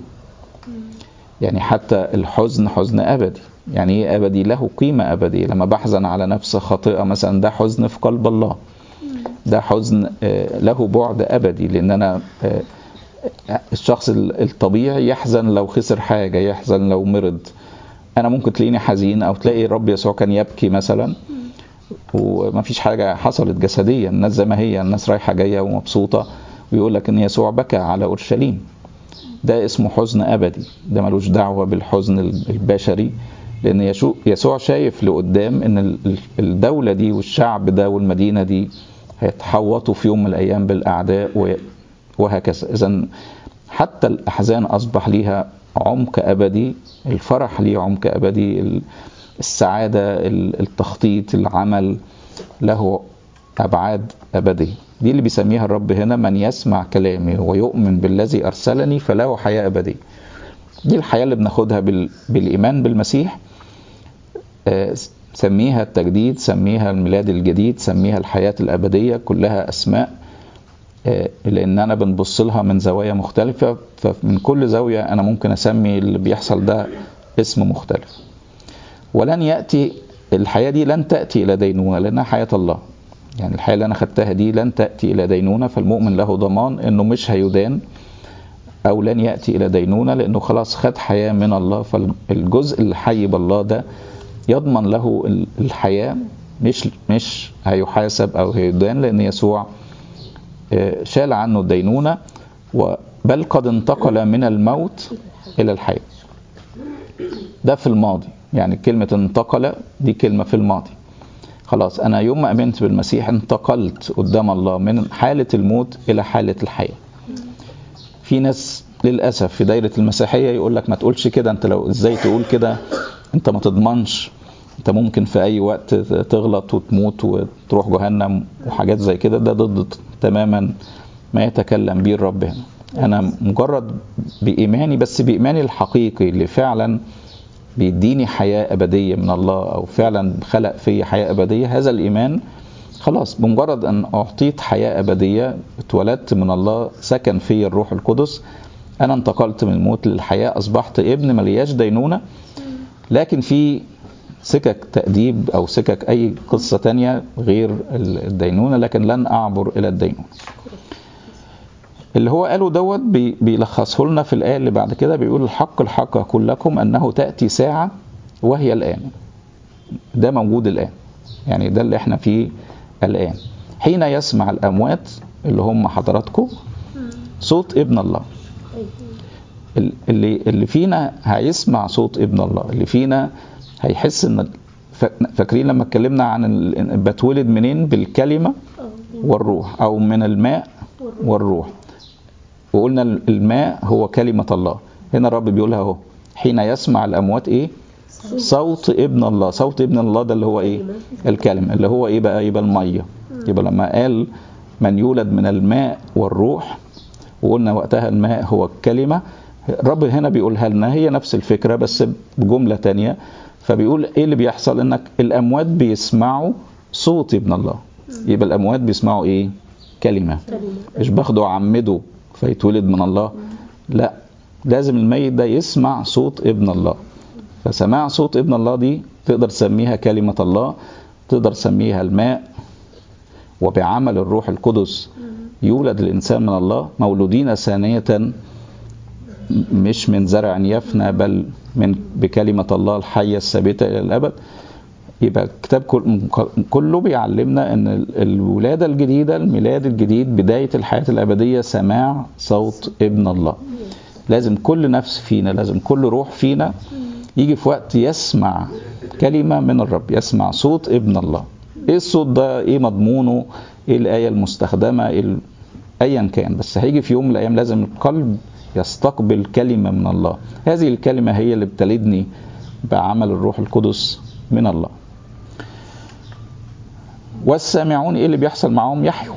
يعني حتى الحزن حزن ابدي يعني ايه ابدي له قيمه ابديه لما بحزن على نفس خاطئه مثلا ده حزن في قلب الله ده حزن آه، له بعد ابدي لان انا آه، الشخص ال- الطبيعي يحزن لو خسر حاجه يحزن لو مرض انا ممكن تلاقيني حزين او تلاقي الرب يسوع كان يبكي مثلا وما فيش حاجه حصلت جسديا الناس زي ما هي الناس رايحه جايه ومبسوطه ويقول لك ان يسوع بكى على اورشليم ده اسمه حزن ابدي ده ملوش دعوه بالحزن ال- البشري لان يشو- يسوع شايف لقدام ان ال- ال- الدوله دي والشعب ده والمدينه دي هيتحوطوا في يوم من الايام بالاعداء و- وهكذا اذا حتى الاحزان اصبح ليها عمق ابدي الفرح ليه عمق ابدي ال- السعاده ال- التخطيط العمل له ابعاد ابديه دي اللي بيسميها الرب هنا من يسمع كلامي ويؤمن بالذي ارسلني فله حياه ابديه دي الحياه اللي بناخدها بال... بالايمان بالمسيح آه، سميها التجديد سميها الميلاد الجديد سميها الحياه الابديه كلها اسماء آه، لان انا بنبص لها من زوايا مختلفه فمن كل زاويه انا ممكن اسمي اللي بيحصل ده اسم مختلف ولن ياتي الحياه دي لن تاتي الى دينونه لانها حياه الله يعني الحياه اللي انا خدتها دي لن تاتي الى دينونه فالمؤمن له ضمان انه مش هيدان او لن ياتي الى دينونه لانه خلاص خد حياه من الله فالجزء اللي حي بالله ده يضمن له ال- الحياه مش مش هيحاسب او هيدان لان يسوع آه، شال عنه الدينونه و- بل قد انتقل من الموت الى الحياه ده في الماضي يعني كلمة انتقل دي كلمة في الماضي خلاص أنا يوم ما أمنت بالمسيح انتقلت قدام الله من حالة الموت إلى حالة الحياة في ناس للأسف في دايرة المسيحية يقول لك ما تقولش كده أنت لو إزاي تقول كده أنت ما تضمنش أنت ممكن في أي وقت تغلط وتموت وتروح جهنم وحاجات زي كده ده ضد تماما ما يتكلم به الرب هنا أنا مجرد بإيماني بس بإيماني الحقيقي اللي فعلا بيديني حياة أبدية من الله أو فعلا خلق في حياة أبدية هذا الإيمان خلاص بمجرد أن أعطيت حياة أبدية اتولدت من الله سكن في الروح القدس أنا انتقلت من الموت للحياة أصبحت ابن ملياش دينونة لكن في سكك تأديب أو سكك أي قصة تانية غير الدينونة لكن لن أعبر إلى الدينونة اللي هو قاله دوت بي- بيلخصه لنا في الآية اللي بعد كده بيقول الحق الحق أقول لكم أنه تأتي ساعة وهي الآن ده موجود الآن يعني ده اللي احنا فيه الآن حين يسمع الأموات اللي هم حضراتكم صوت ابن الله ال- اللي اللي فينا هيسمع صوت ابن الله اللي فينا هيحس ان ف- فاكرين لما اتكلمنا عن ال- بتولد منين بالكلمه والروح او من الماء والروح وقلنا الماء هو كلمة الله هنا الرب بيقولها اهو حين يسمع الأموات إيه صوت ابن الله صوت ابن الله ده اللي هو إيه الكلمة اللي هو إيه بقى يبقى المية يبقى لما قال من يولد من الماء والروح وقلنا وقتها الماء هو الكلمة الرب هنا بيقولها لنا هي نفس الفكرة بس بجملة تانية فبيقول ايه اللي بيحصل انك الاموات بيسمعوا صوت ابن الله يبقى الاموات بيسمعوا ايه كلمة مش باخده اعمده فيتولد من الله لا لازم الميت ده يسمع صوت ابن الله فسماع صوت ابن الله دي تقدر تسميها كلمة الله تقدر تسميها الماء وبعمل الروح القدس يولد الإنسان من الله مولودين ثانية مش من زرع يفنى بل من بكلمة الله الحية الثابتة إلى الأبد يبقى الكتاب كله بيعلمنا ان الولادة الجديدة الميلاد الجديد بداية الحياة الأبدية سماع صوت ابن الله لازم كل نفس فينا لازم كل روح فينا يجي في وقت يسمع كلمة من الرب يسمع صوت ابن الله ايه الصوت ده ايه مضمونه ايه الآية المستخدمة إيه ال... ايا كان بس هيجي في يوم من الايام لازم القلب يستقبل كلمة من الله هذه الكلمة هي اللي بتلدني بعمل الروح القدس من الله والسامعون ايه اللي بيحصل معاهم يحيوا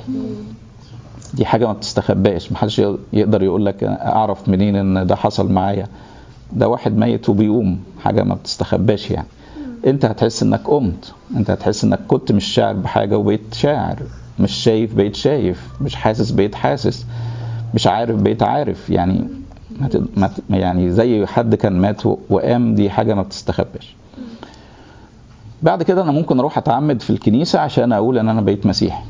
دي حاجة ما بتستخباش محدش يقدر يقول لك اعرف منين ان ده حصل معايا ده واحد ميت وبيقوم حاجة ما بتستخباش يعني انت هتحس انك قمت انت هتحس انك كنت مش شاعر بحاجة وبقيت شاعر مش شايف بقيت شايف مش حاسس بقيت حاسس مش عارف بقيت عارف يعني ما يعني زي حد كان مات وقام دي حاجة ما بتستخباش بعد كده انا ممكن اروح اتعمد في الكنيسة عشان اقول ان انا بقيت مسيحي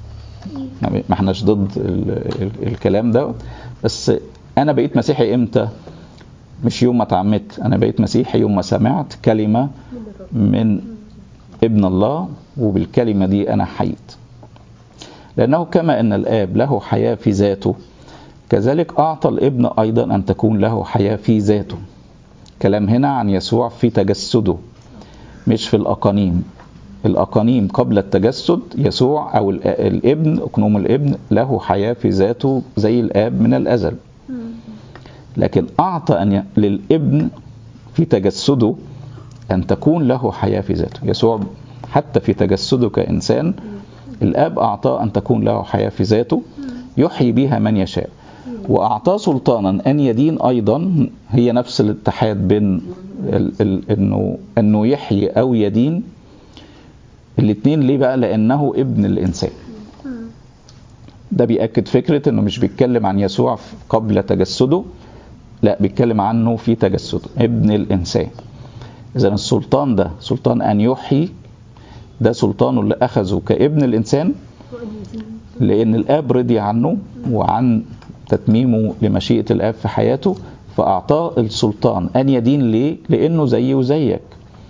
ما احناش ضد ال ال الكلام ده بس انا بقيت مسيحي امتى مش يوم ما اتعمدت انا بقيت مسيحي يوم ما سمعت كلمة من ابن الله وبالكلمة دي انا حييت لانه كما ان الاب له حياة في ذاته كذلك اعطى الابن ايضا ان تكون له حياة في ذاته كلام هنا عن يسوع في تجسده مش في الأقانيم الأقانيم قبل التجسد يسوع أو الابن أقنوم الابن له حياة في ذاته زي الآب من الأزل لكن أعطى أن للابن في تجسده أن تكون له حياة في ذاته يسوع حتى في تجسده كإنسان الآب أعطاه أن تكون له حياة في ذاته يحيي بها من يشاء وأعطاه سلطانا أن يدين أيضا هي نفس الاتحاد بين ال ال انه انه يحيي او يدين الاثنين ليه بقى لانه ابن الانسان ده بيأكد فكرة انه مش بيتكلم عن يسوع قبل تجسده لا بيتكلم عنه في تجسده ابن الانسان اذا السلطان ده سلطان ان يحيي ده سلطانه اللي اخذه كابن الانسان لان الاب رضي عنه وعن تتميمه لمشيئة الاب في حياته فأعطاه السلطان أن يدين ليه؟ لأنه زيي وزيك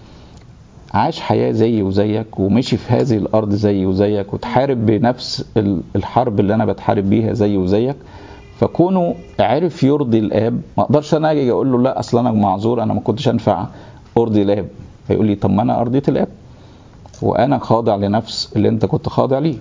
عاش حياة زيي وزيك ومشي في هذه الأرض زيي وزيك وتحارب بنفس الحرب اللي أنا بتحارب بيها زيي وزيك فكونه عرف يرضي الآب ما أقدرش أنا أجي أقول له لا أصل أنا معذور أنا ما كنتش أنفع أرضي الآب فيقول لي طب ما أنا أرضيت الآب وأنا خاضع لنفس اللي أنت كنت خاضع ليه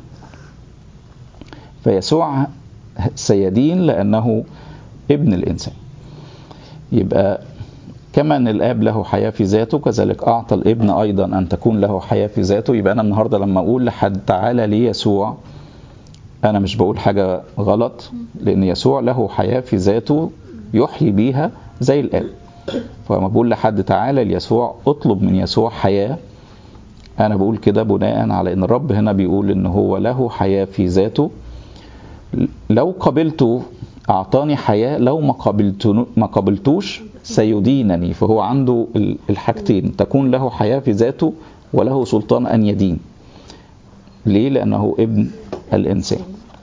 فيسوع سيدين لأنه ابن الإنسان يبقى كما ان الاب له حياه في ذاته كذلك اعطى الابن ايضا ان تكون له حياه في ذاته يبقى انا النهارده لما اقول لحد تعالى لي يسوع انا مش بقول حاجه غلط لان يسوع له حياه في ذاته يحيي بيها زي الاب فلما بقول لحد تعالى ليسوع اطلب من يسوع حياه انا بقول كده بناء على ان الرب هنا بيقول ان هو له حياه في ذاته لو قبلته اعطاني حياه لو ما قبلت ما قبلتوش سيدينني فهو عنده الحاجتين تكون له حياه في ذاته وله سلطان ان يدين ليه لانه ابن الانسان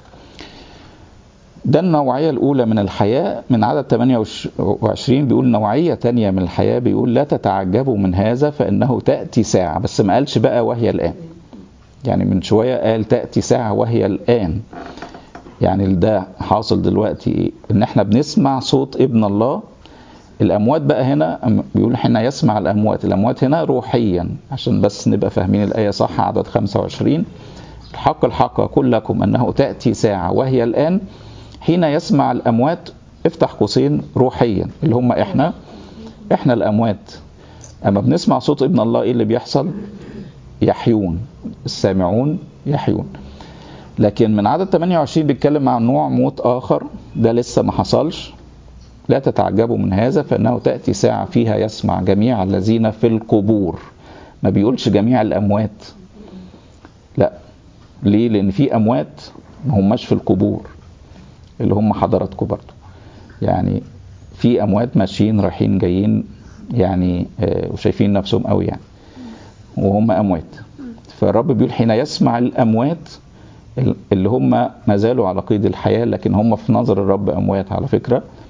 ده النوعية الأولى من الحياة من عدد 28 بيقول نوعية تانية من الحياة بيقول لا تتعجبوا من هذا فإنه تأتي ساعة بس ما قالش بقى وهي الآن يعني من شوية قال تأتي ساعة وهي الآن يعني ده حاصل دلوقتي ان احنا بنسمع صوت ابن الله الاموات بقى هنا بيقول حين يسمع الاموات الاموات هنا روحيا عشان بس نبقى فاهمين الايه صح عدد 25 الحق الحق اقول لكم انه تاتي ساعه وهي الان حين يسمع الاموات افتح قوسين روحيا اللي هم احنا احنا الاموات اما بنسمع صوت ابن الله ايه اللي بيحصل يحيون السامعون يحيون لكن من عدد 28 بيتكلم عن نوع موت آخر ده لسه ما حصلش لا تتعجبوا من هذا فإنه تأتي ساعة فيها يسمع جميع الذين في القبور ما بيقولش جميع الأموات لا ليه لأن في أموات ما هماش في القبور اللي هم حضراتكم برضه يعني في أموات ماشيين رايحين جايين يعني وشايفين نفسهم قوي يعني وهم أموات فالرب بيقول حين يسمع الأموات اللي هم ما زالوا على قيد الحياة لكن هم في نظر الرب أموات على فكرة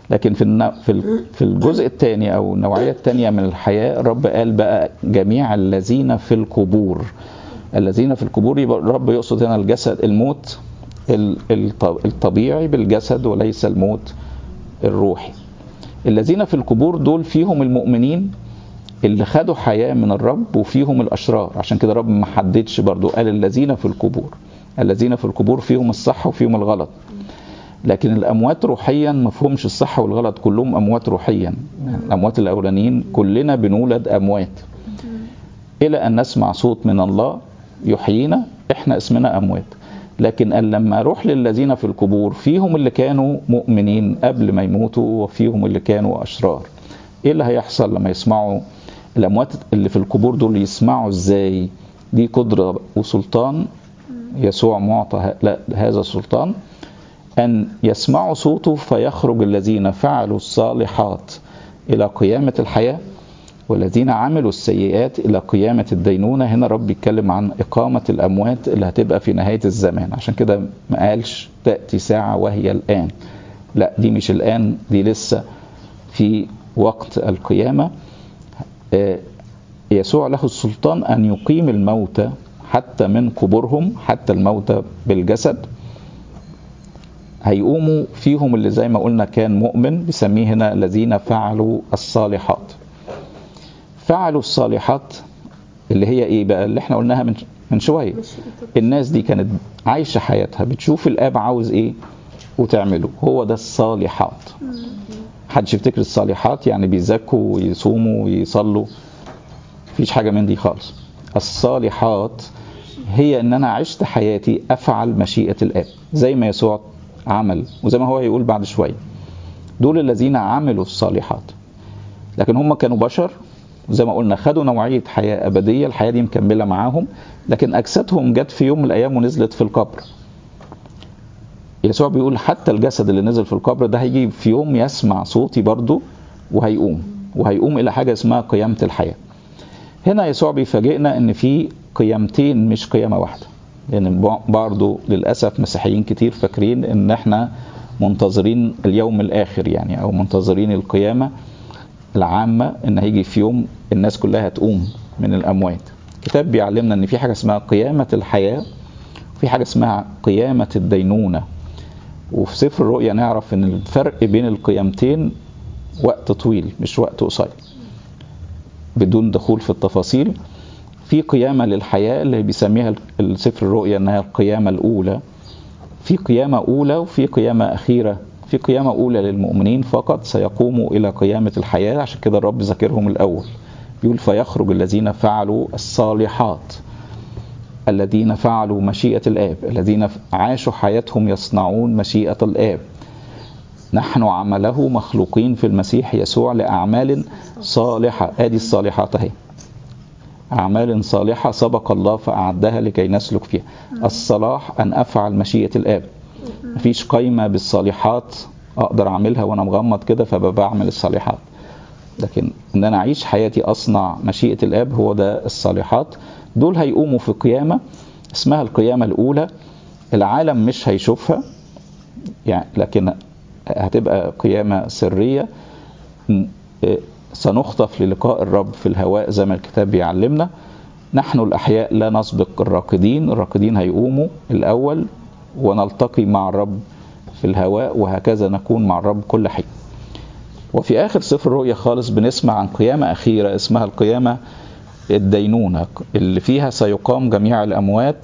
لكن في الن- في ال- في الجزء الثاني او النوعيه الثانيه من الحياه الرب قال بقى جميع الذين في القبور الذين في القبور يبقى الرب يقصد هنا الجسد الموت ال- الط- الطبيعي بالجسد وليس الموت الروحي الذين في القبور دول فيهم المؤمنين اللي خدوا حياة من الرب وفيهم الأشرار عشان كده الرب ما حددش برضو قال الذين في القبور الذين في القبور فيهم الصح وفيهم الغلط لكن الأموات روحيا ما فيهمش الصح والغلط كلهم أموات روحيا الأموات الأولانيين كلنا بنولد أموات إلى أن نسمع صوت من الله يحيينا إحنا اسمنا أموات لكن قال لما أروح للذين في القبور فيهم اللي كانوا مؤمنين قبل ما يموتوا وفيهم اللي كانوا أشرار إيه اللي هيحصل لما يسمعوا الأموات اللي في القبور دول يسمعوا إزاي دي قدرة وسلطان يسوع معطى ه- لا- هذا السلطان أن يسمعوا صوته فيخرج الذين فعلوا الصالحات إلى قيامة الحياة والذين عملوا السيئات إلى قيامة الدينونة هنا رب يتكلم عن إقامة الأموات اللي هتبقى في نهاية الزمان عشان كده ما قالش تأتي ساعة وهي الآن لا دي مش الآن دي لسه في وقت القيامة آه، يسوع له السلطان أن يقيم الموتى حتى من قبورهم حتى الموتى بالجسد هيقوموا فيهم اللي زي ما قلنا كان مؤمن بيسميه هنا الذين فعلوا الصالحات فعلوا الصالحات اللي هي ايه بقى اللي احنا قلناها من من شويه الناس دي كانت عايشه حياتها بتشوف الاب عاوز ايه وتعمله هو ده الصالحات حدش يفتكر الصالحات يعني بيزكوا ويصوموا ويصلوا مفيش حاجه من دي خالص الصالحات هي ان انا عشت حياتي افعل مشيئه الاب زي ما يسوع عمل وزي ما هو هيقول بعد شويه دول الذين عملوا الصالحات لكن هم كانوا بشر زي ما قلنا خدوا نوعيه حياه ابديه الحياه دي مكمله معاهم لكن اجسادهم جت في يوم من الايام ونزلت في القبر يسوع بيقول حتى الجسد اللي نزل في القبر ده هيجي في يوم يسمع صوتي برضه وهيقوم وهيقوم الى حاجه اسمها قيامه الحياه هنا يسوع بيفاجئنا ان في قيامتين مش قيامه واحده لان برضه للاسف مسيحيين كتير فاكرين ان احنا منتظرين اليوم الاخر يعني او منتظرين القيامه العامه ان هيجي في يوم الناس كلها هتقوم من الاموات الكتاب بيعلمنا ان في حاجه اسمها قيامه الحياه وفي حاجه اسمها قيامه الدينونه وفي سفر الرؤيا نعرف ان الفرق بين القيامتين وقت طويل مش وقت قصير بدون دخول في التفاصيل في قيامة للحياة اللي بيسميها السفر الرؤيا انها القيامة الاولى في قيامة اولى وفي قيامة اخيرة في قيامة اولى للمؤمنين فقط سيقوموا الى قيامة الحياة عشان كده الرب ذاكرهم الاول يقول فيخرج الذين فعلوا الصالحات الذين فعلوا مشيئة الآب الذين عاشوا حياتهم يصنعون مشيئة الآب نحن عمله مخلوقين في المسيح يسوع لأعمال صالحة آدي الصالحات أهي أعمال صالحة سبق الله فأعدها لكي نسلك فيها الصلاح أن أفعل مشيئة الآب مفيش قايمة بالصالحات أقدر أعملها وأنا مغمض كده فبقى بعمل الصالحات لكن ان انا اعيش حياتي اصنع مشيئه الاب هو ده الصالحات دول هيقوموا في قيامه اسمها القيامه الاولى العالم مش هيشوفها يعني لكن هتبقى قيامه سريه سنخطف للقاء الرب في الهواء زي ما الكتاب بيعلمنا نحن الاحياء لا نسبق الراقدين الراقدين هيقوموا الاول ونلتقي مع الرب في الهواء وهكذا نكون مع الرب كل حين وفي آخر سفر الرؤيا خالص بنسمع عن قيامة أخيرة اسمها القيامة الدينونة اللي فيها سيقام جميع الأموات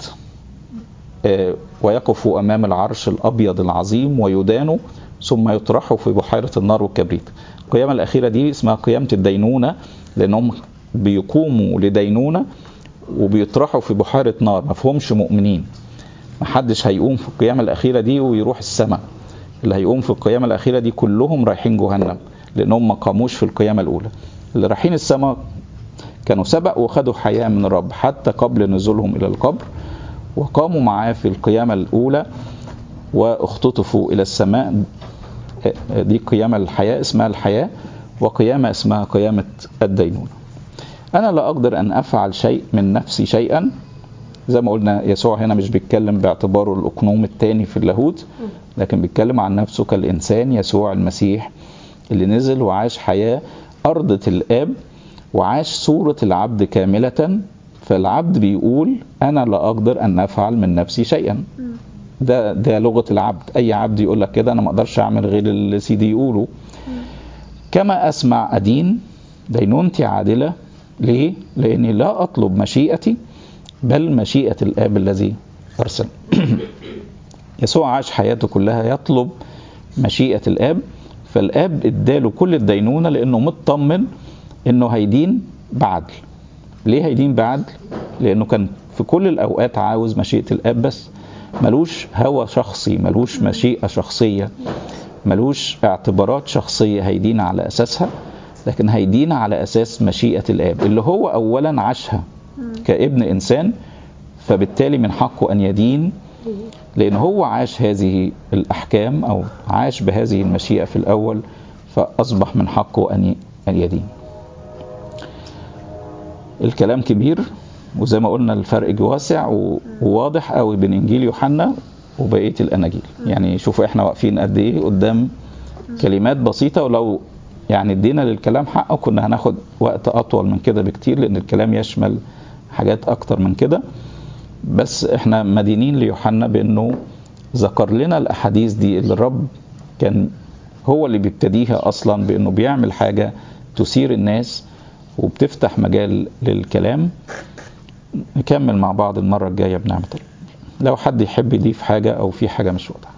ويقفوا أمام العرش الأبيض العظيم ويدانوا ثم يطرحوا في بحيرة النار والكبريت القيامة الأخيرة دي اسمها قيامة الدينونة لأنهم بيقوموا لدينونة وبيطرحوا في بحيرة نار ما فيهمش مؤمنين محدش هيقوم في القيامة الأخيرة دي ويروح السماء اللي هيقوم في القيامة الأخيرة دي كلهم رايحين جهنم لأنهم ما قاموش في القيامة الأولى اللي رايحين السماء كانوا سبق وخدوا حياة من الرب حتى قبل نزولهم إلى القبر وقاموا معاه في القيامة الأولى واختطفوا إلى السماء دي قيامة الحياة اسمها الحياة وقيامة اسمها قيامة الدينونة أنا لا أقدر أن أفعل شيء من نفسي شيئا زي ما قلنا يسوع هنا مش بيتكلم باعتباره الأقنوم الثاني في اللاهوت لكن بيتكلم عن نفسه كالإنسان يسوع المسيح اللي نزل وعاش حياة أرضت الآب وعاش صورة العبد كاملة فالعبد بيقول أنا لا أقدر أن أفعل من نفسي شيئا ده ده لغة العبد أي عبد يقول لك كده أنا ما أقدرش أعمل غير اللي سيدي يقوله كما أسمع أدين دينونتي عادلة ليه؟ لأني لا أطلب مشيئتي بل مشيئة الآب الذي أرسل يسوع عاش حياته كلها يطلب مشيئة الآب فالآب اداله كل الدينونة لأنه مطمن إنه هيدين بعدل ليه هيدين بعدل؟ لأنه كان في كل الأوقات عاوز مشيئة الآب بس ملوش هوى شخصي ملوش مشيئة شخصية ملوش اعتبارات شخصية هيدين على أساسها لكن هيدين على أساس مشيئة الآب اللي هو أولا عاشها كابن إنسان فبالتالي من حقه أن يدين لأن هو عاش هذه الأحكام أو عاش بهذه المشيئة في الأول فأصبح من حقه أن يدين الكلام كبير وزي ما قلنا الفرق واسع وواضح قوي بين إنجيل يوحنا وبقية الأناجيل يعني شوفوا إحنا واقفين قد إيه قدام كلمات بسيطة ولو يعني ادينا للكلام حقه كنا هناخد وقت أطول من كده بكتير لأن الكلام يشمل حاجات أكتر من كده بس احنا مدينين ليوحنا بانه ذكر لنا الاحاديث دي اللي الرب كان هو اللي بيبتديها اصلا بانه بيعمل حاجه تثير الناس وبتفتح مجال للكلام نكمل مع بعض المره الجايه بنعمه الله لو حد يحب يضيف حاجه او في حاجه مش واضحه